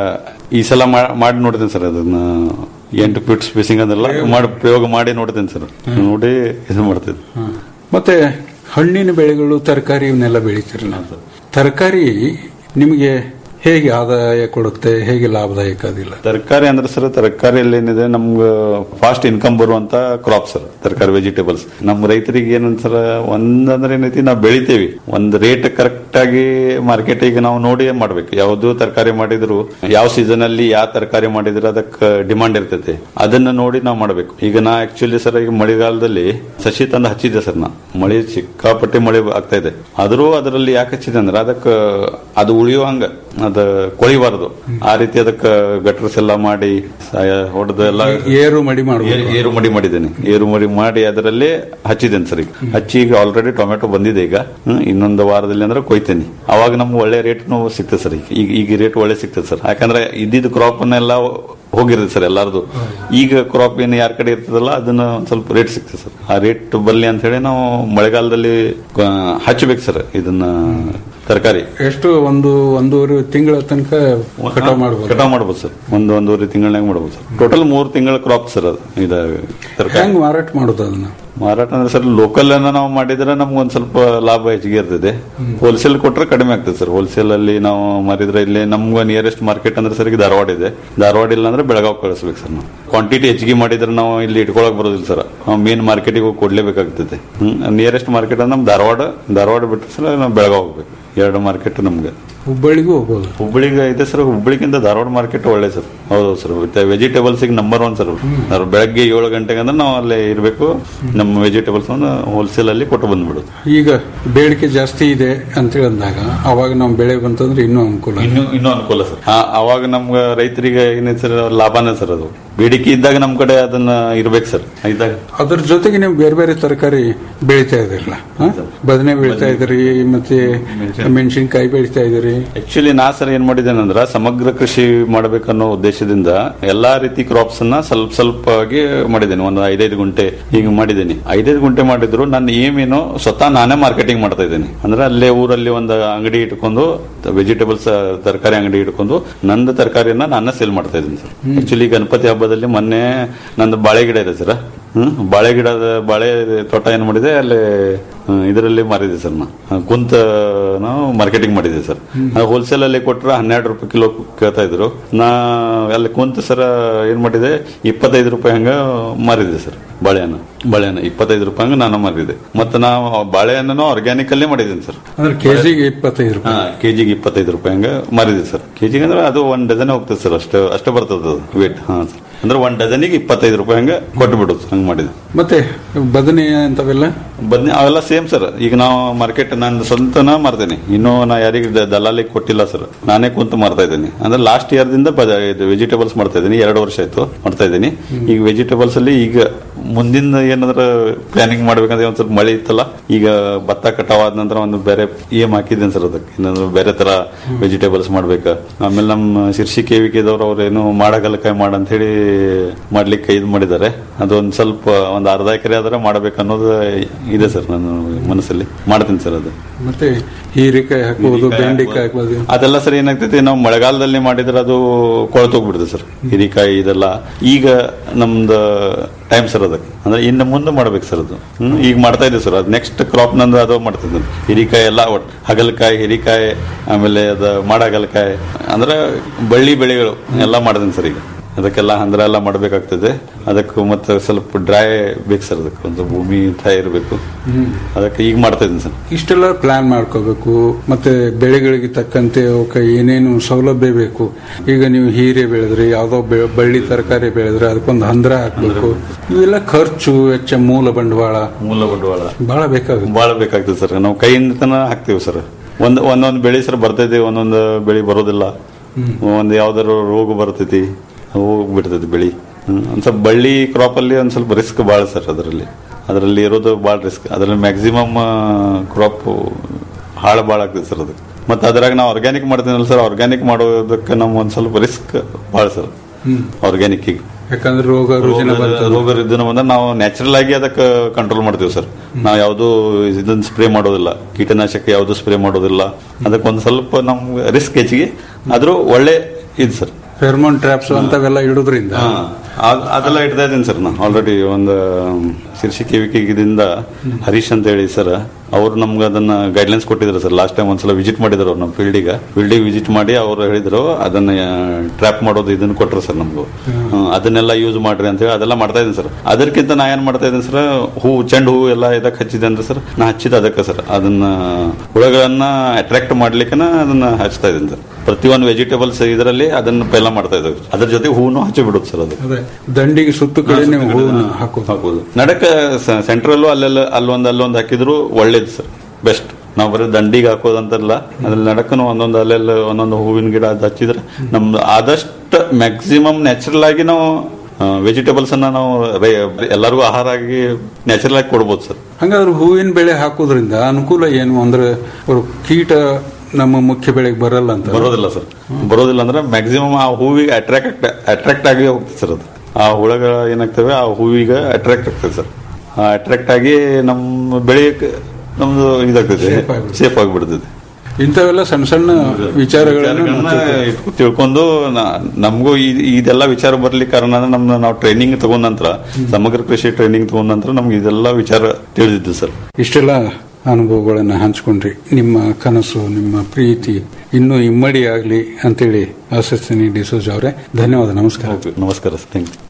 ಈ ಸಲ ಮಾ- ಮಾಡಿ ನೋಡ್ತೇನೆ ಸರ್ ಅದನ್ನ ಎಂಟು ಫೀಟ್ ಸ್ಪೇಸಿಂಗ್ ಅದೆಲ್ಲ ಮಾಡಿ ಪ್ರಯೋಗ ಮಾಡಿ ನೋಡ್ತೇನೆ ಸರ್ ನೋಡಿ ಇದು ಮಾಡ್ತೇನೆ ಮತ್ತೆ ಹಣ್ಣಿನ ಬೆಳೆಗಳು ತರಕಾರಿ ಇವನ್ನೆಲ್ಲ ಬೆಳಿತೀರಿ ನಾವು ತರಕಾರಿ ನಿಮಗೆ ಹೇಗೆ ಆದಾಯ ಕೊಡುತ್ತೆ ಹೇಗೆ ಲಾಭದಾಯಕ ಅದಿಲ್ಲ ತರಕಾರಿ ಅಂದ್ರೆ ಸರ್ ತರಕಾರಿಯಲ್ಲಿ ಏನಿದೆ ನಮ್ಗೆ ಫಾಸ್ಟ್ ಇನ್ಕಮ್ ಬರುವಂತ ಕ್ರಾಪ್ ಸರ್ ತರಕಾರಿ ವೆಜಿಟೇಬಲ್ಸ್ ನಮ್ಮ ರೈತರಿಗೆ ಏನಂತ ಸರ್ ಒಂದಂದ್ರೆ ಏನೈತಿ ನಾವು ಬೆಳಿತೇವಿ ಒಂದ್ ರೇಟ್ ಕರೆಕ್ಟ್ ಆಗಿ ಮಾರ್ಕೆಟ್ ಈಗ ನಾವು ನೋಡಿ ಮಾಡ್ಬೇಕು ಯಾವ್ದು ತರಕಾರಿ ಮಾಡಿದ್ರು ಯಾವ ಸೀಸನ್ ಅಲ್ಲಿ ಯಾವ ತರಕಾರಿ ಮಾಡಿದ್ರೆ ಅದಕ್ಕೆ ಡಿಮಾಂಡ್ ಇರ್ತೈತಿ ಅದನ್ನ ನೋಡಿ ನಾವು ಮಾಡ್ಬೇಕು ಈಗ ನಾ ಆಕ್ಚುಲಿ ಸರ್ ಈಗ ಮಳೆಗಾಲದಲ್ಲಿ ಸಸಿ ತಂದು ಹಚ್ಚಿದ್ದೆ ಸರ್ ನಾ ಮಳೆ ಸಿಕ್ಕಾಪಟ್ಟೆ ಮಳೆ ಆಗ್ತಾ ಇದೆ ಆದ್ರೂ ಅದರಲ್ಲಿ ಯಾಕೆ ಹಚ್ಚಿದೆ ಅಂದ್ರೆ ಅದಕ್ಕೆ ಅದು ಉಳಿಯೋ ಹಂಗ ಅದ ಕೊಳಿಬಾರದು ಆ ರೀತಿ ಅದಕ್ಕೆ ಗಟ್ರಸ್ ಎಲ್ಲ ಮಾಡಿ ಹೊಡೆದು ಎಲ್ಲ ಏರು ಮಡಿ ಮಾಡುವುದು ಏರು- ಏರು ಮಡಿ ಮಾಡಿದ್ದೇನೆ ಏರು ಮಡಿ ಮಾಡಿ ಅದರಲ್ಲಿ ಹಚ್ಚಿದ್ದೇನೆ ಸರ್ ಈಗ ಹಚ್ಚಿ ಈಗ ಆಲ್ರೆಡಿ ಟೊಮೆಟೊ ಬಂದಿದೆ ಈಗ ಹ್ಮ್, ಇನ್ನೊಂದು ವಾರದಲ್ಲಿ ಅಂದ್ರೆ ಕೊಯ್ತೇನೆ ಅವಾಗ ನಮ್ಗೆ ಒಳ್ಳೆ ರೇಟ್ನು ಸಿಗ್ತದೆ ಸರ್ ಈಗ ಈಗ ಈಗ ರೇಟ್ ಒಳ್ಳೆ ಸಿಗ್ತದೆ ಸರ್ ಯಾಕಂದ್ರೆ ಇದ್ದಿದ್ದು ಕ್ರಾಪ್ ಅನ್ನೆಲ್ಲ ಹೋಗಿರುತ್ತೆ ಸರ್ ಎಲ್ಲಾರ್ದು ಈಗ ಕ್ರಾಪ್ ಏನು ಯಾರ ಕಡೆ ಇರ್ತದಲ್ಲ ಅದನ್ನ ಒಂದ್ ಸ್ವಲ್ಪ ರೇಟ್ ಸಿಗ್ತದೆ ಸರ್ ಆ ರೇಟ್ ಬಲ್ಲಿ ಅಂತ ಹೇಳಿ ನಾವು ಮಳೆಗಾಲದಲ್ಲಿ ಆ, ಹಚ್ಚಬೇಕು ಸರ್ ಇದನ್ನ ತರಕಾರಿ ಎಷ್ಟು ಒಂದು ಒಂದೂವರೆ ತಿಂಗಳ ತನಕ ಕಟಾವ್ ಮಾಡಬಹುದು ಕಟಾವ್ ಮಾಡ್ಬೋದು ಸರ್ ಒಂದು ಒಂದೂವರೆ ತಿಂಗಳಾಗ ಮಾಡ್ಬೋದು ಸರ್ ಟೋಟಲ್ ಮೂರು ತಿಂಗಳ ಕ್ರಾಪ್ ಸರ್ ಅದು ಇದು ತರಕಾರಿ ಹೆಂಗ್ ಮಾರಾಟ ಮಾಡೋದು ಅದನ್ನ ಮಾರಾಟ ಅಂದ್ರೆ ಸರ್ ಲೋಕಲ್ ಅನ್ನ ನಾವು ಮಾಡಿದ್ರೆ ನಮ್ಗೆ ಒಂದ್ ಸ್ವಲ್ಪ ಲಾಭ ಹೆಚ್ಚಿಗೆ ಇರ್ತದೆ ಹೋಲ್ಸೇಲ್ ಕೊಟ್ರೆ ಕಡಿಮೆ ಆಗ್ತದೆ ಸರ್ ಹೋಲ್ಸೇಲ್ ಅಲ್ಲಿ ನಾವು ಮಾರಿದ್ರೆ ಇಲ್ಲಿ ನಮ್ಗೆ ನಿಯರೆಸ್ಟ್ ಮಾರ್ಕೆಟ್ ಅಂದ್ರೆ ಸರ್ ಈಗ ಧಾರವಾಡ ಇದೆ ಧಾರವಾಡ ಇಲ್ಲ ಅಂದ್ರೆ ಬೆಳಗಾವ್ ಕಳಿಸ್ಬೇಕು ಸರ್ ನಾವು ಕ್ವಾಂಟಿಟಿ ಹೆಚ್ಚಿಗೆ ಮಾಡಿದ್ರೆ ನಾವು ಇಲ್ಲಿ ಇಟ್ಕೊಳಕ್ ಬರೋದಿಲ್ಲ ಸರ್ ನಾವು ಮೇನ್ ಮಾರ್ಕೆಟಿಗೆ ಹೋಗಿ ಕೊಡ್ಲೇಬೇಕಾಗ್ತದೆ ನಿಯರೆಸ್ಟ್ ಮಾರ್ಕೆಟ್ ಅಂದ್ರೆ ನಮ್ ಧಾರವಾಡ ಧಾರವಾಡ ಬಿಟ್ಟರೆ ಸರ್ ನಾವು ಬೆಳಗಾವ್ ಹೋಗ್ಬೇಕು ಎರಡು ಮಾರ್ಕೆಟ್ ನಮ್ಗೆ ಹುಬ್ಬಳ್ಳಿಗೂ ಹೋಗ್ಬೋದು ಹುಬ್ಬಳ್ಳಿಗೆ ಇದೆ ಸರ್ ಹುಬ್ಬಳ್ಳಿಗಿಂತ ಧಾರವಾಡ ಮಾರ್ಕೆಟ್ ಒಳ್ಳೆ ಸರ್ ಹೌದು ಸರ್ ಮತ್ತೆ ವೆಜಿಟೇಬಲ್ಸ್ ನಂಬರ್ ಒನ್ ಸರ್ ಅವ್ರು ಬೆಳಗ್ಗೆ ಏಳು ಗಂಟೆಗೆ ಅಂದ್ರೆ ನಾವು ಅಲ್ಲೇ ಇರಬೇಕು ನಮ್ಮ ವೆಜಿಟೇಬಲ್ಸ್ ಹೋಲ್ಸೇಲ್ ಅಲ್ಲಿ ಕೊಟ್ಟು ಬಂದ್ಬಿಡೋದು ಈಗ ಬೇಡಿಕೆ ಜಾಸ್ತಿ ಇದೆ ಅಂತೇಳಿ ಅಂದಾಗ ಅವಾಗ ನಾವು ಬೆಳೆ ಬಂತಂದ್ರೆ ಇನ್ನೂ ಅನುಕೂಲ ಇನ್ನು ಇನ್ನೂ ಅನುಕೂಲ ಸರ್ ಆ- ಅವಾಗ ನಮ್ಗೆ ರೈತರಿಗೆ ಏನಿದೆ ಸರ್ ಲಾಭನೇ ಸರ್ ಅದು ಬೇಡಿಕೆ ಇದ್ದಾಗ ನಮ್ ಕಡೆ ಅದನ್ನ ಇರ್ಬೇಕು ಸರ್ ಇದ್ದಾಗ ಅದ್ರ ಜೊತೆಗೆ ನೀವು ಬೇರೆ ಬೇರೆ ತರಕಾರಿ ಬೆಳಿತಾ ಇದಿರಲ್ಲ ಬದನೆ ಬೆಳಿತಾ ಇದ್ರಿ ಮತ್ತೆ ಮೆಣಸಿನ್ಕಾಯಿ ಬೆಳಿತಾ ಇದ್ರಿ ಆಕ್ಚುಲಿ ನಾ ಸರ್ ಏನ್ ಮಾಡಿದ್ದೇನೆ ಅಂದ್ರ ಸಮಗ್ರ ಕೃಷಿ ಮಾಡ್ಬೇಕನ್ನೋ ಉದ್ದೇಶದಿಂದ ಎಲ್ಲಾ ರೀತಿ ಕ್ರಾಪ್ಸ್ ಅನ್ನ ಸ್ವಲ್ಪ ಸ್ವಲ್ಪ ಆಗಿ ಮಾಡಿದ್ದೇನೆ ಒಂದು ಐದೈದು ಗುಂಟೆ ಈಗ ಮಾಡಿದ್ದೇನೆ ಐದೈದು ಗುಂಟೆ ಮಾಡಿದ್ರು ನನ್ನ ಏಮ್ ಏನು ಸ್ವತಃ ನಾನೇ ಮಾರ್ಕೆಟಿಂಗ್ ಮಾಡ್ತಾ ಇದ್ದೇನೆ ಅಂದ್ರೆ ಅಲ್ಲೇ ಊರಲ್ಲಿ ಒಂದು ಅಂಗಡಿ ಇಟ್ಕೊಂಡು ವೆಜಿಟೇಬಲ್ಸ್ ತರಕಾರಿ ಅಂಗಡಿ ಇಟ್ಕೊಂಡು ನಂದು ತರಕಾರಿಯನ್ನ ನಾನೇ ಸೇಲ್ ಮಾಡ್ತಾ ಇದ್ದೀನಿ ಸರ್ ಆಕ್ಚುಲಿ ಗಣಪತಿ ಹಬ್ಬದಲ್ಲಿ ಮೊನ್ನೆ ನಂದು ಬಾಳೆ ಗಿಡ ಇದೆ ಸರ್ ಹ್ಮ್ ಬಾಳೆ ಗಿಡದ ಬಾಳೆ ತೋಟ ಏನ್ ಮಾಡಿದೆ ಅಲ್ಲಿ ಇದರಲ್ಲಿ ಮಾರಿದೆ ಸರ್ ನಾ ಆ, ಕುಂತ ನಾವು ಮಾರ್ಕೆಟಿಂಗ್ ಮಾಡಿದೆ ಸರ್ ಹೋಲ್ಸೇಲ್ ಅಲ್ಲಿ ಕೊಟ್ರೆ ಹನ್ನೆರಡು ರೂಪಾಯಿ ಕಿಲೋ ಕೇಳ್ತಾ ಇದ್ರು ನಾ ಅಲ್ಲಿ ಕುಂತ ಸರ್ ಏನ್ ಮಾಡಿದೆ ಇಪ್ಪತ್ತೈದು ರೂಪಾಯಿ ಹಂಗ ಮಾರಿದೆ ಸರ್ ಬಾಳೆಹಣ್ಣು ಬಾಳೆಹಣ್ಣು ಇಪ್ಪತ್ತೈದು ರೂಪಾಯಿ ಹಂಗ ನಾನು ಮಾರಿದೆ ಮತ್ತೆ ನಾವು ಬಾಳೆಹಣ್ಣು ಆರ್ಗ್ಯಾನಿಕ್ ಅಲ್ಲೇ ಮಾಡಿದ್ದೀನಿ ಸರ್ ಅಂದ್ರೆ ಕೆಜಿಗೆ ಇಪ್ಪತ್ತೈದು ರೂಪಾಯಿ ಹಾ ಕೆಜಿಗೆ ಇಪ್ಪತ್ತೈದು ರೂಪಾಯಿ ಹಂಗ ಮಾರಿದೆ ಸರ್ ಕೆಜಿಗೆ ಅಂದ್ರೆ ಅದು ಒಂದ್ ಡಜನ್ ಹೋಗ್ತದೆ ಸರ್ ಅಷ್ಟು ಅಷ್ಟೇ ಬರ್ತದೆ ಅದು ವೇಟ್ ಹಾ ಸರ್ ಅಂದ್ರೆ ಒಂದ್ ಡಜನಿಗೆ ಇಪ್ಪತ್ತೈದು ರೂಪಾಯಿ ಹಂಗ ಕೊಟ್ಟು ಬಿಡುದು ಹಂಗ ಮಾಡಿದೆ ಮತ್ತೆ ಬದನೆ ಅಂತವೆಲ್ಲ ಬದ್ನಿ ಅವೆಲ್ಲ ಸೇಮ್ ಸರ್ ಈಗ ನಾವು ಮಾರ್ಕೆಟ್ ನಾನು ಸ್ವಂತನ ಮಾರ್ತೇನೆ ಇನ್ನೂ ನಾ ಯಾರಿಗೆ ದ- ದಲ್ಲಾಳಿ ಕೊಟ್ಟಿಲ್ಲ ಸರ್ ನಾನೇ ಕುಂತು ಮಾರ್ತಾ ಇದ್ದೀನಿ ಅಂದ್ರೆ ಲಾಸ್ಟ್ ಇಯರ್ ದಿಂದ ವೆಜಿಟೇಬಲ್ಸ್ ಮಾಡ್ತಾ ಇದ್ದೀನಿ ಎರಡು ವರ್ಷ ಆಯ್ತು ಮಾಡ್ತಾ ಇದ್ದೀನಿ ಈಗ ವೆಜಿಟೇಬಲ್ಸ್ ಅಲ್ಲಿ ಈಗ ಮುಂದಿನ ಏನಾದ್ರ ಪ್ಲಾನಿಂಗ್ ಮಾಡ್ಬೇಕಂದ್ರೆ ಒಂದ್ ಸ್ವಲ್ಪ ಮಳೆ ಇತ್ತಲ್ಲ ಈಗ ಭತ್ತ ಕಟಾವಾದ ನಂತರ ಒಂದು ಬೇರೆ ಏಮ್ ಹಾಕಿದ್ದೀನಿ ಸರ್ ಅದಕ್ಕೆ ಇನ್ನೊಂದು ಬೇರೆ ತರ ವೆಜಿಟೇಬಲ್ಸ್ ಮಾಡ್ಬೇಕು ಆಮೇಲೆ ನಮ್ಮ ಶಿರ್ಷಿ ಕೇವಿಕೆದವ್ರು ಅವ್ರೇನು ಮಾಡಗಲಕಾಯಿ ಮಾಡ ಅಂತ ಹೇಳಿ ಮಾಡ್ಲಿಕ್ಕೆ ಇದು ಮಾಡಿದ್ದಾರೆ ಅದೊಂದ್ ಸ್ವಲ್ಪ ಒಂದ್ ಅರ್ಧ ಎಕರೆ ಆದ್ರೆ ಮಾಡ್ಬೇಕು ಅನ್ನೋದು ಇದೆ ಸರ್ ನನ್ನ ಮನಸ್ಸಲ್ಲಿ ಮಾಡ್ತೀನಿ ಸರ್ ಅದು ಮತ್ತೆ ಹೀರೆಕಾಯಿ ಹಾಕಬಹುದು ಬೆಂಡೆಕಾಯಿ ಹಾಕಬಹುದು ಅದೆಲ್ಲ ಸರ್ ಏನಾಗ್ತೈತಿ ನಾವು ಮಳೆಗಾಲದಲ್ಲಿ ಮಾಡಿದ್ರೆ ಅದು ಕೊಳತೋಗ್ಬಿಡುತ್ತೆ ಸರ್ ಹಿರಿಕಾಯಿ ಇದೆಲ್ಲ ಈಗ ನಮ್ದು ಟೈಮ್ ಸರ್ ಅದಕ್ಕೆ ಅಂದ್ರೆ ಇನ್ನು ಮುಂದೆ ಮಾಡ್ಬೇಕು ಸರ್ ಅದು ಹ್ಮ್, ಈಗ ಮಾಡ್ತಾ ಇದ್ದೀವಿ ಸರ್ ಅದು ನೆಕ್ಸ್ಟ್ ಕ್ರಾಪ್ ನಂದು ಅದು ಮಾಡ್ತಿದ್ದೆ ಹಿರಿಕಾಯಿ ಎಲ್ಲ ಒಟ್ಟು ಹಗಲಕಾಯಿ ಹಿರಿಕಾಯಿ ಆಮೇಲೆ ಅದು ಮಾಡಗಲಕಾಯಿ ಅಂದ್ರೆ ಬಳ್ಳಿ ಬೆಳೆಗಳು ಎಲ್ಲ ಮಾಡಿದ್ದೀನಿ ಸರ್ ಈಗ ಅದಕ್ಕೆಲ್ಲ ಹಂದ್ರ ಎಲ್ಲ ಮಾಡ್ಬೇಕಾಗ್ತದೆ ಅದಕ್ಕೆ ಮತ್ತೆ ಸ್ವಲ್ಪ ಡ್ರೈ ಬೇಕು ಸರ್ ಅದಕ್ಕೆ ಒಂದು ಭೂಮಿ ಡ್ರೈ ಇರಬೇಕು ಅದಕ್ಕೆ ಈಗ ಮಾಡ್ತಾ ಇದ್ದೀನಿ ಸರ್ ಇಷ್ಟೆಲ್ಲ ಪ್ಲಾನ್ ಮಾಡ್ಕೋಬೇಕು ಮತ್ತೆ ಬೆಳೆಗಳಿಗೆ ತಕ್ಕಂತೆ ಅವಕ್ಕೆ ಏನೇನು ಸೌಲಭ್ಯ ಬೇಕು ಈಗ ನೀವು ಹೀರೆ ಬೆಳೆದ್ರಿ ಯಾವ್ದೋ ಬೆ- ಬಳ್ಳಿ ತರಕಾರಿ ಬೆಳೆದ್ರೆ ಅದಕ್ಕೊಂದು ಹಂದ್ರ ಹಾಕ್ಬೇಕು ಇವೆಲ್ಲ ಖರ್ಚು ವೆಚ್ಚ ಮೂಲ ಬಂಡವಾಳ ಮೂಲ ಬಂಡವಾಳ ಬಹಳ ಬೇಕಾಗುತ್ತೆ ಬಹಳ ಬೇಕಾಗ್ತದೆ ಸರ್ ನಾವು ಕೈಯಿಂದ ತನ ಹಾಕ್ತಿವಿ ಸರ್ ಒಂದ್ ಒಂದೊಂದು ಬೆಳೆ ಸರ್ ಬರ್ತೈತಿ ಒಂದೊಂದು ಬೆಳೆ ಬರೋದಿಲ್ಲ ಒಂದ್ ಯಾವ್ದಾರು ರೋಗ ಬರ್ತೈತಿ ಹೋಗ್ಬಿಡ್ತೈತಿ ಬೆಳಿ ಹ್ಮ್. ಒಂದ್ ಸ್ವಲ್ಪ ಬಳ್ಳಿ ಕ್ರಾಪ್ ಅಲ್ಲಿ ಒಂದ್ ಸ್ವಲ್ಪ ರಿಸ್ಕ್ ಬಾಳ ಸರ್ ಅದರಲ್ಲಿ ಅದರಲ್ಲಿ ಇರೋದು ಬಾಳ ರಿಸ್ಕ್ ಅದರಲ್ಲಿ ಮ್ಯಾಕ್ಸಿಮಮ್ ಕ್ರಾಪ್ ಹಾಳು ಬಾಳ ಆಗ್ತದೆ ಸರ್ ಅದಕ್ಕೆ ಮತ್ತೆ ಅದ್ರಾಗ ನಾವು ಆರ್ಗ್ಯಾನಿಕ್ ಮಾಡ್ತೀನಲ್ಲ ಸರ್ ಆರ್ಗ್ಯಾನಿಕ್ ಮಾಡೋದಕ್ಕೆ ನಮ್ ಒಂದ್ ಸ್ವಲ್ಪ ರಿಸ್ಕ್ ಭಾಳ ಸರ್ ಆರ್ಗ್ಯಾನಿಕ್ ಯಾಕಂದ್ರೆ ರೋಗ ರುಜಿನ ಬಂತು ರೋಗ ರುಜಿನ ಬಂದ್ರೆ ನಾವು ನ್ಯಾಚುರಲ್ ಆಗಿ ಅದಕ್ಕೆ ಕಂಟ್ರೋಲ್ ಮಾಡ್ತೀವಿ ಸರ್ ನಾವು ಯಾವುದು ಇದನ್ನ ಸ್ಪ್ರೇ ಮಾಡೋದಿಲ್ಲ ಕೀಟನಾಶಕ ಯಾವುದು ಸ್ಪ್ರೇ ಮಾಡೋದಿಲ್ಲ ಅದಕ್ಕೆ ಒಂದ್ ಸ್ವಲ್ಪ ನಮ್ಗೆ ರಿಸ್ಕ್ ಹೆಚ್ಚಿಗೆ ಆದ್ರೂ ಒಳ್ಳೆ ಇದು ಸರ್ ಫೆರ್ಮೋನ್ ಟ್ರಾಪ್ಸ್ ಅಂತವೆಲ್ಲ ಇಡೋದ್ರಿಂದ ಅದ್- ಅದೆಲ್ಲ ಇಡ್ತಾ ಇದ್ದೀನಿ ಸರ್ ನಾನು ಆಲ್ರೆಡಿ ಒಂದು ಶಿರ್ಷಿ ಕೆವಿಕೆದಿಂದ ಹರೀಶ್ ಅಂತ ಹೇಳಿ ಸರ್ ಅವ್ರು ನಮ್ಗೆ ಅದನ್ನ ಗೈಡ್ಲೈನ್ಸ್ ಕೊಟ್ಟಿದ್ರು ಸರ್ ಲಾಸ್ಟ್ ಟೈಮ್ ಒಂದ್ಸಲ ವಿಸಿಟ್ ಮಾಡಿದ್ರು ಅವ್ರು ನಮ್ಮ ಫೀಲ್ಡಿಗೆ ಫೀಲ್ಡಿಗೆ ವಿಸಿಟ್ ಮಾಡಿ ಅವ್ರು ಹೇಳಿದ್ರು ಅದನ್ನ ಟ್ರ್ಯಾಪ್ ಮಾಡೋದು ಇದನ್ನ ಕೊಟ್ರು ಸರ್ ನಮ್ಗೂ ಹ್ಮ್, ಅದನ್ನೆಲ್ಲ ಯೂಸ್ ಮಾಡ್ರಿ ಅಂತ ಹೇಳಿ ಅದೆಲ್ಲ ಮಾಡ್ತಾ ಇದ್ದೀನಿ ಸರ್ ಅದಕ್ಕಿಂತ ನಾ ಏನ್ ಮಾಡ್ತಾ ಇದ್ದೀನಿ ಸರ್ ಹೂ ಚೆಂಡು ಹೂ ಎಲ್ಲ ಇದಕ್ಕೆ ಹಚ್ಚಿದೆ ಅಂದ್ರೆ ಸರ್ ನಾ ಹಚ್ಚಿದ ಅದಕ್ಕೆ ಸರ್ ಅದನ್ನ ಹುಳಗಳನ್ನ ಅಟ್ರಾಕ್ಟ್ ಮಾಡ್ಲಿಕ್ಕೆ ಅದನ್ನ ಹಚ್ತಾ ಇದ್ದೀನಿ ಸರ್ ಪ್ರತಿಯೊಂದು ವೆಜಿಟೇಬಲ್ಸ್ ಇದರಲ್ಲಿ ಅದನ್ನ ಪೈಲ ಮಾಡ್ತಾ ಇದ್ದೇವೆ ಅದ್ರ ಜೊತೆ ಹೂನು ಹಚ್ಚಿ ಬಿಡುತ್ತೆ ಸರ್ ಅದು ಅದೇ ದಂಡಿಗೆ ಸುತ್ತು ಕಡೆ ನೀವು ಹೂವನ್ನ ಹಾಕೋದು ಹಾಕೋದು ನಡಕ ಸೆಂಟ್ರಲ್ಲೂ ಅಲ್ಲೆಲ್ಲ ಅಲ್ಲೊಂದು ಅಲ್ಲೊಂದು ಹಾಕಿದ್ರು ಒಳ್ಳೇದು ಸರ್ ಬೆಸ್ಟ್ ನಾವು ಬರೀ ದಂಡಿಗೆ ಹಾಕೋದಂತಲ್ಲ ಅದ್ರಲ್ಲಿ ನಡಕನು ಒಂದೊಂದು ಅಲ್ಲೆಲ್ಲ ಒಂದೊಂದು ಹೂವಿನ ಗಿಡ ಅದು ಹಚ್ಚಿದ್ರೆ ನಮ್ದು ಆದಷ್ಟು ಮ್ಯಾಕ್ಸಿಮಮ್ ನ್ಯಾಚುರಲ್ ಆಗಿ ನಾವು ವೆಜಿಟೇಬಲ್ಸ್ ಅನ್ನ ನಾವು ರೈ- ಎಲ್ಲರಿಗೂ ಆಹಾರ ಆಗಿ ನ್ಯಾಚುರಲ್ ಆಗಿ ಕೊಡ್ಬೋದು ಸರ್ ಹಂಗಾದ್ರೆ ಹೂವಿನ ಬೆಳೆ ಹಾಕೋದ್ರಿಂದ ಅನುಕೂಲ ಏನು ಅಂದ್ರೆ ಅವ್ರು ಕೀಟ ನಮ್ಮ ಮುಖ್ಯ ಬೆಳೆಗೆ ಬರಲ್ಲ ಅಂತ ಬರೋದಿಲ್ಲ ಸರ್ ಬರೋದಿಲ್ಲ ಅಂದ್ರೆ ಮ್ಯಾಕ್ಸಿಮಮ್ ಆ ಹೂವಿಗೆ ಅಟ್ರಾಕ್ಟ್ ಅಟ್ರಾಕ್ಟ್ ಆಗಿ ಹೋಗ್ತದೆ ಸರ್ ಅದು ಆ ಹುಳಗಳ ಏನಾಗ್ತವೆ ಆ ಹೂವಿಗೆ ಅಟ್ರಾಕ್ಟ್ ಆಗ್ತದೆ ಸರ್ ಅಟ್ರಾಕ್ಟ್ ಆಗಿ ನಮ್ಮ ಬೆಳೆಯಕ್ಕೆ ನಮ್ದು ಇದಾಗ್ತದೆ Safe ಆಗ್ಬಿಡುತ್ತೆ. ಸೇಫ್ ಆಗಿಬಿಡ್ತದೆ ಇಂಥವೆಲ್ಲ ಸಣ್ಣ ಸಣ್ಣ ವಿಚಾರಗಳನ್ನು ವಿಚಾರಗಳನ್ನ ಇಟ್ಕೊ- ತಿಳ್ಕೊಂಡು ನ- ನಮಗೂ ಈ- ಇದೆಲ್ಲ ವಿಚಾರ ಬರ್ಲಿಕ್ಕೆ ಕಾರಣ ಅಂದ್ರೆ ನಮ್ನ ನಾವು ಟ್ರೈನಿಂಗ್ ತಗೊಂಡ ನಂತರ ಸಮಗ್ರ ಕೃಷಿ ಟ್ರೈನಿಂಗ್ ತಗೊಂಡ ನಂತರ ನಮ್ಗೆ ಇದೆಲ್ಲ ವಿಚಾರ ತಿಳಿದಿದ್ದು ಸರ್ ಇಷ್ಟೆಲ್ಲ ಅನುಭವಗಳನ್ನ ಹಂಚ್ಕೊಂಡ್ರಿ ನಿಮ್ಮ ಕನಸು ನಿಮ್ಮ ಪ್ರೀತಿ ಇನ್ನೂ ಇಮ್ಮಡಿ ಆಗ್ಲಿ ಅಂತೇಳಿ ಆಶಿಸ್ತೀನಿ ಡಿಸೋಜ್ ಅವರೇ ಧನ್ಯವಾದ ನಮಸ್ಕಾರ ನಮಸ್ಕಾರ ಸರ್ ಥ್ಯಾಂಕ್ ಯು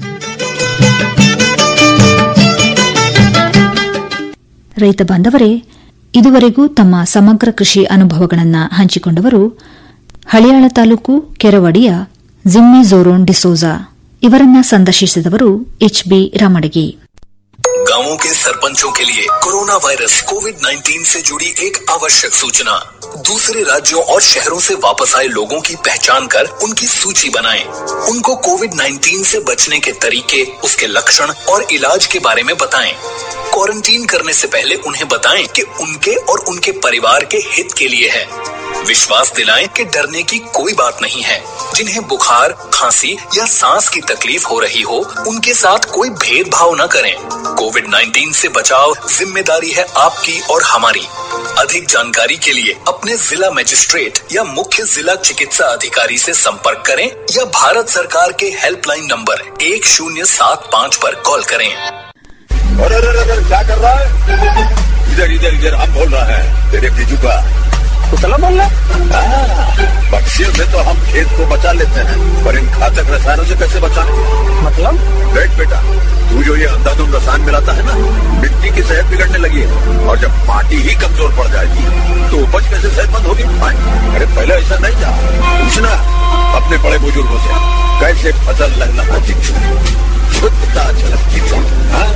ರೈತ ಬಾಂಧವರೇ ಇದುವರೆಗೂ ತಮ್ಮ ಸಮಗ್ರ ಕೃಷಿ ಅನುಭವಗಳನ್ನು ಹಂಚಿಕೊಂಡವರು ಹಳಿಯಾಳ ತಾಲೂಕು ಕೆರವಡಿಯ ಜಿಮ್ಮಿ ಝೋರೋನ್ ಡಿಸೋಜಾ ಇವರನ್ನ ಸಂದರ್ಶಿಸಿದವರು ಎಚ್ಬಿ ರಾಮಡಗಿ गांवों के सरपंचों के लिए कोरोना वायरस कोविड 19 से जुड़ी एक आवश्यक सूचना दूसरे राज्यों और शहरों से वापस आए लोगों की पहचान कर उनकी सूची बनाएं। उनको कोविड 19 से बचने के तरीके उसके लक्षण और इलाज के बारे में बताएं। क्वारंटीन करने से पहले उन्हें बताएं कि उनके और उनके परिवार के हित के लिए है विश्वास दिलाएं कि डरने की कोई बात नहीं है जिन्हें बुखार खांसी या सांस की तकलीफ हो रही हो उनके साथ कोई भेदभाव न करें कोविड 19 से बचाव जिम्मेदारी है आपकी और हमारी अधिक जानकारी के लिए अपने जिला मजिस्ट्रेट या मुख्य जिला चिकित्सा अधिकारी से संपर्क करें या भारत सरकार के हेल्पलाइन नंबर एक शून्य सात पाँच पर कॉल करें अरे अरे अरे अरे, क्या कर रहा है इधर इधर इधर हम बोल रहा है तेरे बीजू का उतला बोल रहा पक्षियों से तो हम खेत को बचा लेते हैं पर इन घातक रसायनों से कैसे बचाएं मतलब देख बेटा तू जो ये अंधाधुंध रसायन मिलाता है ना मिट्टी की सेहत बिगड़ने लगी है और जब माटी ही कमजोर पड़ जाएगी तो उपज कैसे सेहतमंद होगी हाँ, अरे पहले ऐसा नहीं था पूछना अपने बड़े बुजुर्गों से कैसे फसल लगना होती थी शुद्धता झलकती थी हाँ?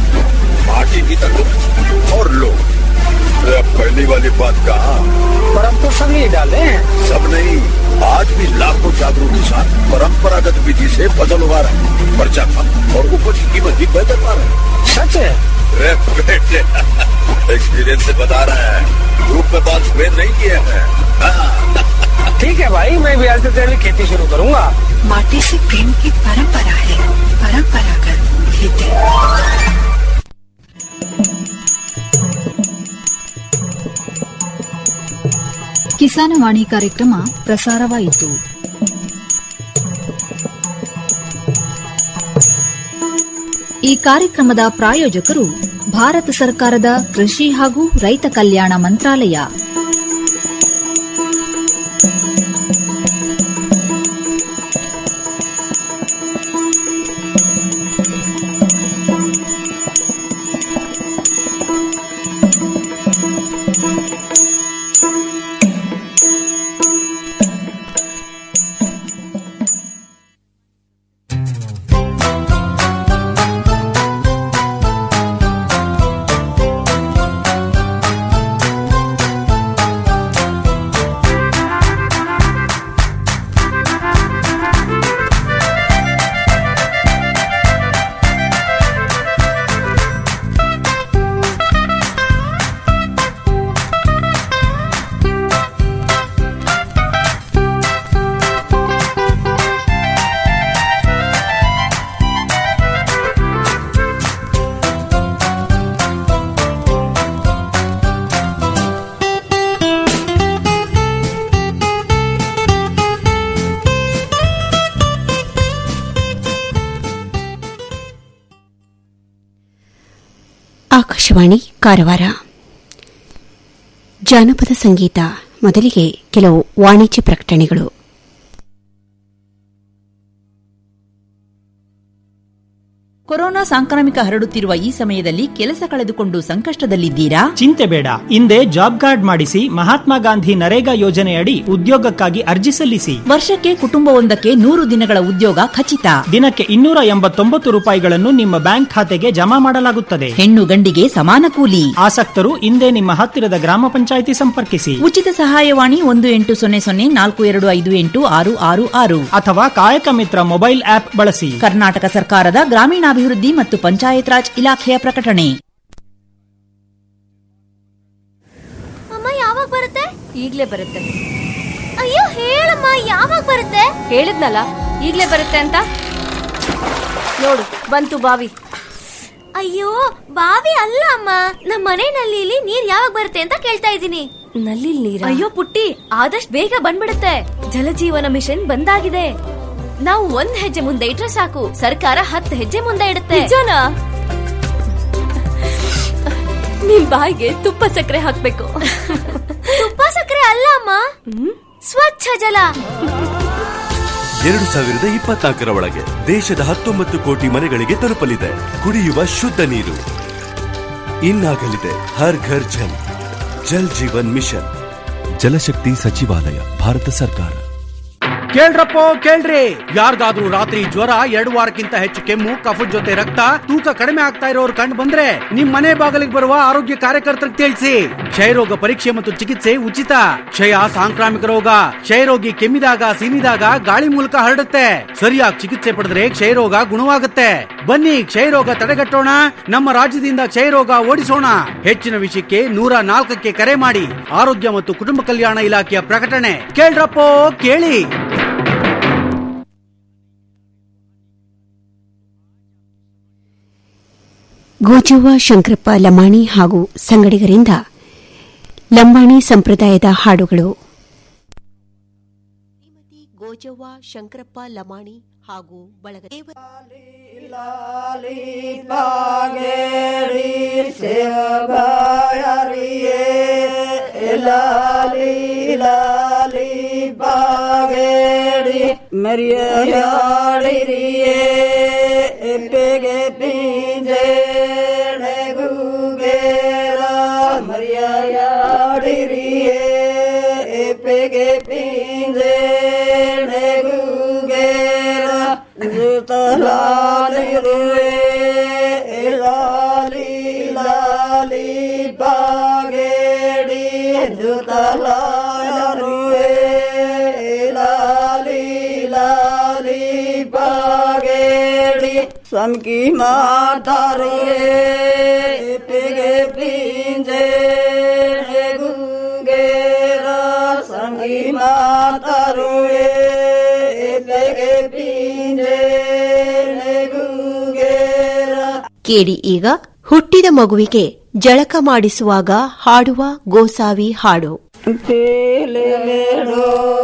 माटी की तंदुरुस्त और लोग अरे अब पहली वाली बात कहा पर अब तो सब ये डाले हैं सब नहीं आज भी लाखों जागरूक किसान परंपरागत विधि से फसल उगा रहे हैं खर्चा कम और उपज की कीमत भी बेहतर पा रहे हैं सच है अरे बेटे एक्सपीरियंस से बता रहे हैं ग्रुप में बात स्प्रेड नहीं किए हैं हाँ, ठीक है भाई मैं भी आज से तेरी खेती शुरू करूंगा माटी से प्रेम की परंपरा है परंपरागत खेती ಕಿಸಾನವಾಣಿ ಕಾರ್ಯಕ್ರಮ ಪ್ರಸಾರವಾಯಿತು ಈ ಕಾರ್ಯಕ್ರಮದ ಪ್ರಾಯೋಜಕರು ಭಾರತ ಸರ್ಕಾರದ ಕೃಷಿ ಹಾಗೂ ರೈತ ಕಲ್ಯಾಣ ಮಂತ್ರಾಲಯ ಆಕಾಶವಾಣಿ ಕಾರವಾರ ಜಾನಪದ ಸಂಗೀತ ಮೊದಲಿಗೆ ಕೆಲವು ವಾಣಿಜ್ಯ ಪ್ರಕಟಣೆಗಳು ಕೊರೋನಾ ಸಾಂಕ್ರಾಮಿಕ ಹರಡುತ್ತಿರುವ ಈ ಸಮಯದಲ್ಲಿ ಕೆಲಸ ಕಳೆದುಕೊಂಡು ಸಂಕಷ್ಟದಲ್ಲಿದ್ದೀರಾ ಚಿಂತೆ ಬೇಡ ಹಿಂದೆ ಜಾಬ್ ಕಾರ್ಡ್ ಮಾಡಿಸಿ ಮಹಾತ್ಮ ಗಾಂಧಿ ನರೇಗಾ ಯೋಜನೆಯಡಿ ಉದ್ಯೋಗಕ್ಕಾಗಿ ಅರ್ಜಿ ಸಲ್ಲಿಸಿ ವರ್ಷಕ್ಕೆ ಕುಟುಂಬವೊಂದಕ್ಕೆ ನೂರು ದಿನಗಳ ಉದ್ಯೋಗ ಖಚಿತ ದಿನಕ್ಕೆ ಇನ್ನೂರ ಎಂಬತ್ತೊಂಬತ್ತು ರೂಪಾಯಿಗಳನ್ನು ನಿಮ್ಮ ಬ್ಯಾಂಕ್ ಖಾತೆಗೆ ಜಮಾ ಮಾಡಲಾಗುತ್ತದೆ ಹೆಣ್ಣು ಗಂಡಿಗೆ ಸಮಾನ ಕೂಲಿ ಆಸಕ್ತರು ಹಿಂದೆ ನಿಮ್ಮ ಹತ್ತಿರದ ಗ್ರಾಮ ಪಂಚಾಯಿತಿ ಸಂಪರ್ಕಿಸಿ ಉಚಿತ ಸಹಾಯವಾಣಿ ಒಂದು ಎಂಟು ಸೊನ್ನೆ ಸೊನ್ನೆ ನಾಲ್ಕು ಎರಡು ಐದು ಎಂಟು ಆರು ಆರು ಆರು ಅಥವಾ ಕಾಯಕ ಮಿತ್ರ ಮೊಬೈಲ್ ಆಪ್ ಬಳಸಿ ಕರ್ನಾಟಕ ಸರ್ಕಾರದ ಗ್ರಾಮೀಣಾಭಿವೃದ್ಧಿ ಮತ್ತು ಪಂಚಾಯತ್ ರಾಜ್ ಇಲಾಖೆಯ ಪ್ರಕಟಣೆ ಅಮ್ಮ ಯಾವಾಗ ಬರುತ್ತೆ ಈಗ್ಲೇ ಬರುತ್ತೆ ಅಯ್ಯೋ ಹೇಳಮ್ಮ ಯಾವಾಗ ಬರುತ್ತೆ ಹೇಳಿದ್ನಲ್ಲ ಈಗ್ಲೇ ಬರುತ್ತೆ ಅಂತ ನೋಡು ಬಂತು ಬಾವಿ ಅಯ್ಯೋ ಬಾವಿ ಅಲ್ಲ ಅಮ್ಮ ನಮ್ಮ ಮನೆ ನಲ್ಲಿಲಿ ನೀರ್ ಯಾವಾಗ ಬರುತ್ತೆ ಅಂತ ಕೇಳ್ತಾ ಇದ್ದೀನಿ ನಲ್ಲಿ ನೀರ ಅಯ್ಯೋ ಪುಟ್ಟಿ ಆದಷ್ಟು ಬೇಗ ಬಂದ್ಬಿಡುತ್ತೆ ಜಲಜೀವನ ಮಿಷನ್ ಬಂದಾಗಿದೆ ನಾವು ಒಂದ್ ಹೆಜ್ಜೆ ಮುಂದೆ ಇಟ್ರೆ ಸಾಕು ಸರ್ಕಾರ ಹತ್ತು ಹೆಜ್ಜೆ ಮುಂದೆ ಇಡುತ್ತೆ ನಿಜನಾ ನಿಮ್ ಬಾಯಿಗೆ ತುಪ್ಪ ಸಕ್ಕರೆ ಹಾಕ್ಬೇಕು ತುಪ್ಪ ಸಕ್ಕರೆ ಅಲ್ಲ ಅಮ್ಮ ಸ್ವಚ್ಛ ಜಲ ಎರಡು ಸಾವಿರದ ಇಪ್ಪತ್ನಾಲ್ಕರ ಒಳಗೆ ದೇಶದ ಹತ್ತೊಂಬತ್ತು ಕೋಟಿ ಮನೆಗಳಿಗೆ ತಲುಪಲಿದೆ ಕುಡಿಯುವ ಶುದ್ಧ ನೀರು ಇನ್ನಾಗಲಿದೆ ಹರ್ ಘರ್ ಜಲ್ ಜಲ್ ಜೀವನ್ ಮಿಷನ್ ಜಲಶಕ್ತಿ ಸಚಿವಾಲಯ ಭಾರತ ಸರ್ಕಾರ ಕೇಳ್ರಪ್ಪೋ ಕೇಳ್ರಿ ಯಾರಿಗಾದ್ರೂ ರಾತ್ರಿ ಜ್ವರ ಎರಡು ವಾರಕ್ಕಿಂತ ಹೆಚ್ಚು ಕೆಮ್ಮು ಕಫದ ಜೊತೆ ರಕ್ತ ತೂಕ ಕಡಿಮೆ ಆಗ್ತಾ ಇರೋರು ಕಂಡು ಬಂದ್ರೆ ನಿಮ್ ಮನೆ ಬಾಗಿಲಿಗೆ ಬರುವ ಆರೋಗ್ಯ ಕಾರ್ಯಕರ್ತರಿಗೆ ತಿಳಿಸಿ ಕ್ಷಯರೋಗ ಪರೀಕ್ಷೆ ಮತ್ತು ಚಿಕಿತ್ಸೆ ಉಚಿತ ಕ್ಷಯ ಸಾಂಕ್ರಾಮಿಕ ರೋಗ ಕ್ಷಯರೋಗಿ ಕೆಮ್ಮಿದಾಗ ಸೀನಿದಾಗ ಗಾಳಿ ಮೂಲಕ ಹರಡುತ್ತೆ ಸರಿಯಾಗಿ ಚಿಕಿತ್ಸೆ ಪಡೆದ್ರೆ ಕ್ಷಯರೋಗ ಗುಣವಾಗುತ್ತೆ ಬನ್ನಿ ಕ್ಷಯರೋಗ ತಡೆಗಟ್ಟೋಣ ನಮ್ಮ ರಾಜ್ಯದಿಂದ ಕ್ಷಯರೋಗ ಓಡಿಸೋಣ ಹೆಚ್ಚಿನ ವಿಷಯಕ್ಕೆ ನೂರ ನಾಲ್ಕಕ್ಕೆ ಕರೆ ಮಾಡಿ ಆರೋಗ್ಯ ಮತ್ತು ಕುಟುಂಬ ಕಲ್ಯಾಣ ಇಲಾಖೆಯ ಪ್ರಕಟಣೆ ಕೇಳ್ರಪ್ಪೋ ಕೇಳಿ ಗೋಜವ್ವ ಶಂಕರಪ್ಪ ಲಮಾಣಿ ಹಾಗೂ ಸಂಗಡಿಗರಿಂದ ಲಂಬಾಣಿ ಸಂಪ್ರದಾಯದ ಹಾಡುಗಳು ಗೋಜವ್ವ ಶಂಕರಪ್ಪ ಲಮಾಣಿ ಹಾಗೂ ಬಳಗ ಮರಿಯಾಡಿರಿಯೇ ಎಪ್ಪೆಗೆ ಪಿಂಜೆ ಗುಗೇರ ಮರಿಯಾಡಿರಿಯೇ ಎಪ್ಪೆಗೆ ಪಿಂಜೆ ಗುಗೇರ ಜುತಲಾಲಿರುವೆ ಲಾಲಿ ಲಾಲಿ ಬಾಗೇಡಿ ಜುತಲಾಲಿರುವೆ ಲಾಲಿ ಲಾಲಿ ಬಾಗೇಡಿ ಸಮಕಿ ಮಾತಾರುವೆ ಪಿಗೆ ಪಿಂಜೆ ಗುಂಗೇರ ಸಮಕಿ ಮಾತಾರುವೆ ಪಿಗೆ ಪಿಂಜೆ ಗುಂಗೇರ ಕೇಳಿ ಈಗ ಹುಟ್ಟಿದ ಮಗುವಿಗೆ ಜಳಕ ಮಾಡಿಸುವಾಗ ಹಾಡುವ ಗೋಸಾವಿ ಹಾಡು ಪೇಲೆ ಮೇಡೋ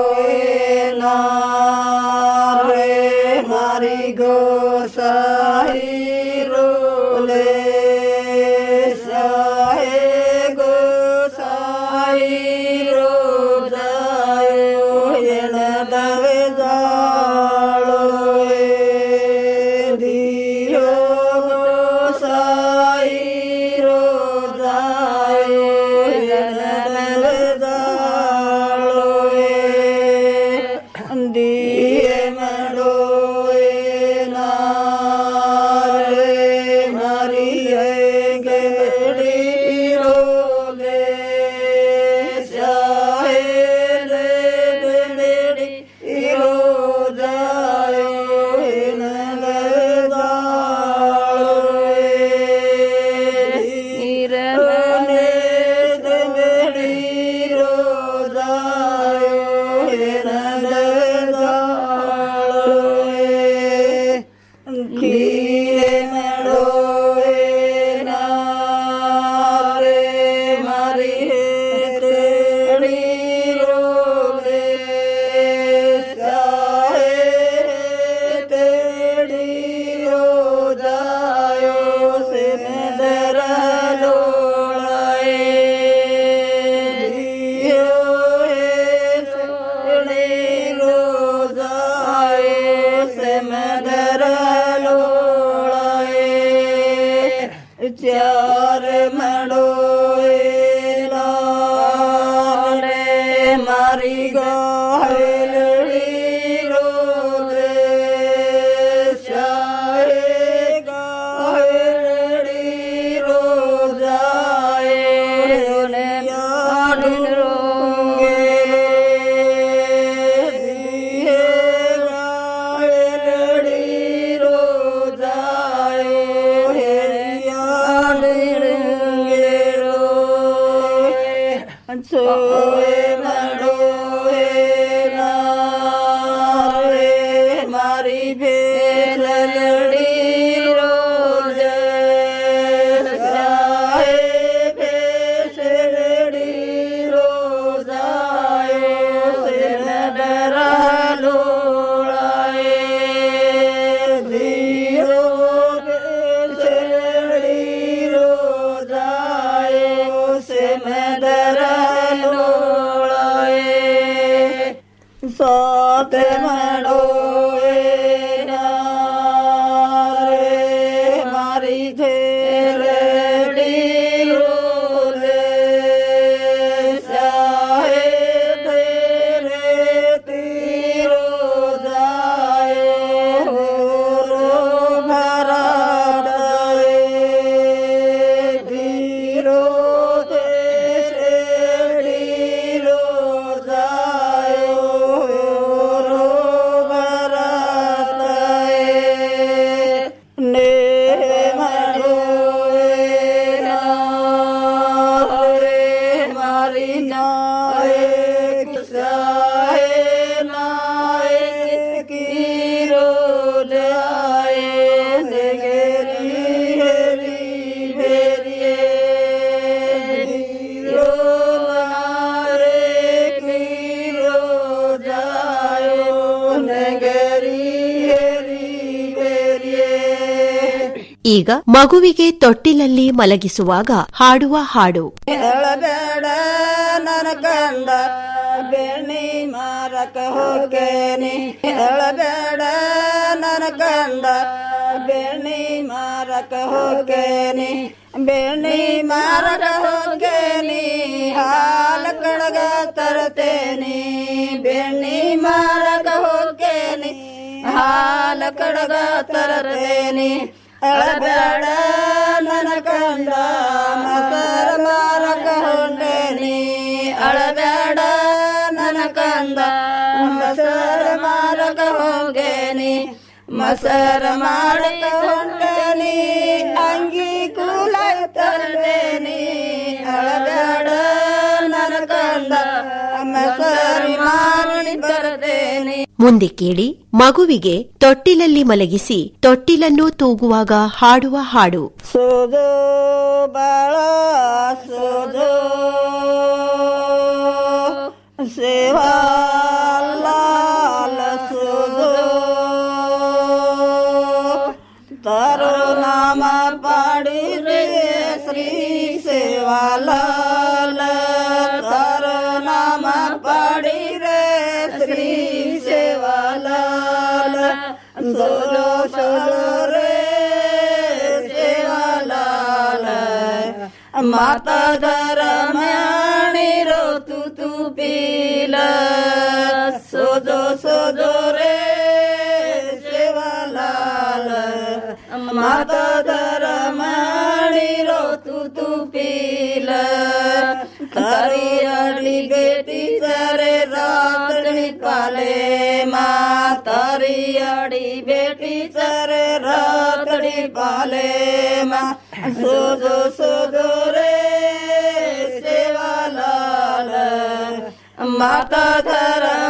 ನಾರೆ ಮಾರಿ ಗೋ ಸಾಯಿ ರೋಲೆ ಸಾಯಿ ಗೋ ಸಾಯಿ ರೋ ಜಾಯೋ ಎಣದವೆ ಜಾಳೋ ದಿಯೋ ಗೋ ಸಾಯಿ ರೋ ಜಾಯೋ ಎಣದವೆ ಜಾಳೋ ದಿಯೆ ಮಡೋ ನಾ सोए मड़ोए नारे मारी भेलड़ी रोज साए भेसड़ी रोजायो से डरा लोड़ाए धीरो भेसड़ी रोजायो से मैं डरा लोड़ाए साथ मड़ोए नारे मारी घेरड़ी रोले साहे तेरे तीरो जायो रो भरा डाए धीरो देशड़ी रो जायो रो भरा ने मरोए नारे मारी नाए किसाए नाए कीरो लाए नेगेरी हेरी भेरिए रो नारे कीरो जायो नेगेरी हेरी भेरिए ಈಗ ಮಗುವಿಗೆ ತೊಟ್ಟಿಲಲ್ಲಿ ಮಲಗಿಸುವಾಗ ಹಾಡುವ ಹಾಡು ಹೇಳಬೇಡ ನನ್ನ ಕಂದ ಬೆಣ್ಣಿ ಮಾರಕ ಹೋಗೇನಿ ಹೇಳಬೇಡ ನನ್ನ ಕಂದ ಬೆಣ್ಣಿ ಮಾರಕ ಹೋಗೇನಿ ಬೆಣ್ಣಿ ಮಾರಕ ಹೋಗೇನಿ ಹಾಲ ಕಡಗ ತರ್ತೇನಿ ಬೆಣ್ಣಿ ಮಾರಕ ಹೋಗೇನಿ ಹಾಲ ಕಡಗ ತರ್ತೇನಿ ಅಳಬೇಡ ನನ್ನ ಕಂದ ಮಸರ ಮಾರಕ ಹೊಂಡೇನಿ ಅಳಬೇಡ ನನ್ನ ಕಂದ ಮಸರ ಮಾರಕ ಹೋಗೇನಿ ಮಸರ ಮಾಡಕ ಹೊಂಡೇನಿ ಅಂಗಿ ಕೂಲ ತರ್ತೇನಿ ಅಳಬೇಡ ನನ್ನ ಕಂದ ಮಸರಿ ಮಾರಿ ತರ್ತೇನಿ ಮುಂದೆ ಕೇಳಿ ಮಗುವಿಗೆ ತೊಟ್ಟಿಲಲ್ಲಿ ಮಲಗಿಸಿ ತೊಟ್ಟಿಲನ್ನು ತೂಗುವಾಗ ಹಾಡುವ ಹಾಡು ಸೋದೋ ಬಾಳ ಸೋದೋ ಸೇವಾ ಲಾಲ ಸೋದೋ ತಾರೋ ನಾಮ ಪಾಡಿದೆ ಶ್ರೀ ಸೇವಾ ಲಾಲ ತಾರೋ ನಾಮ ಪಾಡಿರೆ ಶ್ರೀ ಸೇವಾ ಲಾಲ ಸೋದೋ ಸೋದೋ ರೇ ಸೇವಾ ಲಾಲ ಮಾತಾ ದರಮ್ಯಾಣಿ ರೋ ತು ತು ಪೀಲ ಸೋದೋ ಸೋದೋ ರೇ ಸೇವಾ ಲಾಲ ಮಾತಾ ದರಮ್ಯಾಣಿ ರೋ ತು ತು ಪೀಲ तारी अड़ी बेटी सारे रातड़ी पाले माँ तारी अड़ी बेटी सारे रातड़ी पाले माँ सोजो सोजो रे सेवा लाल माता धरा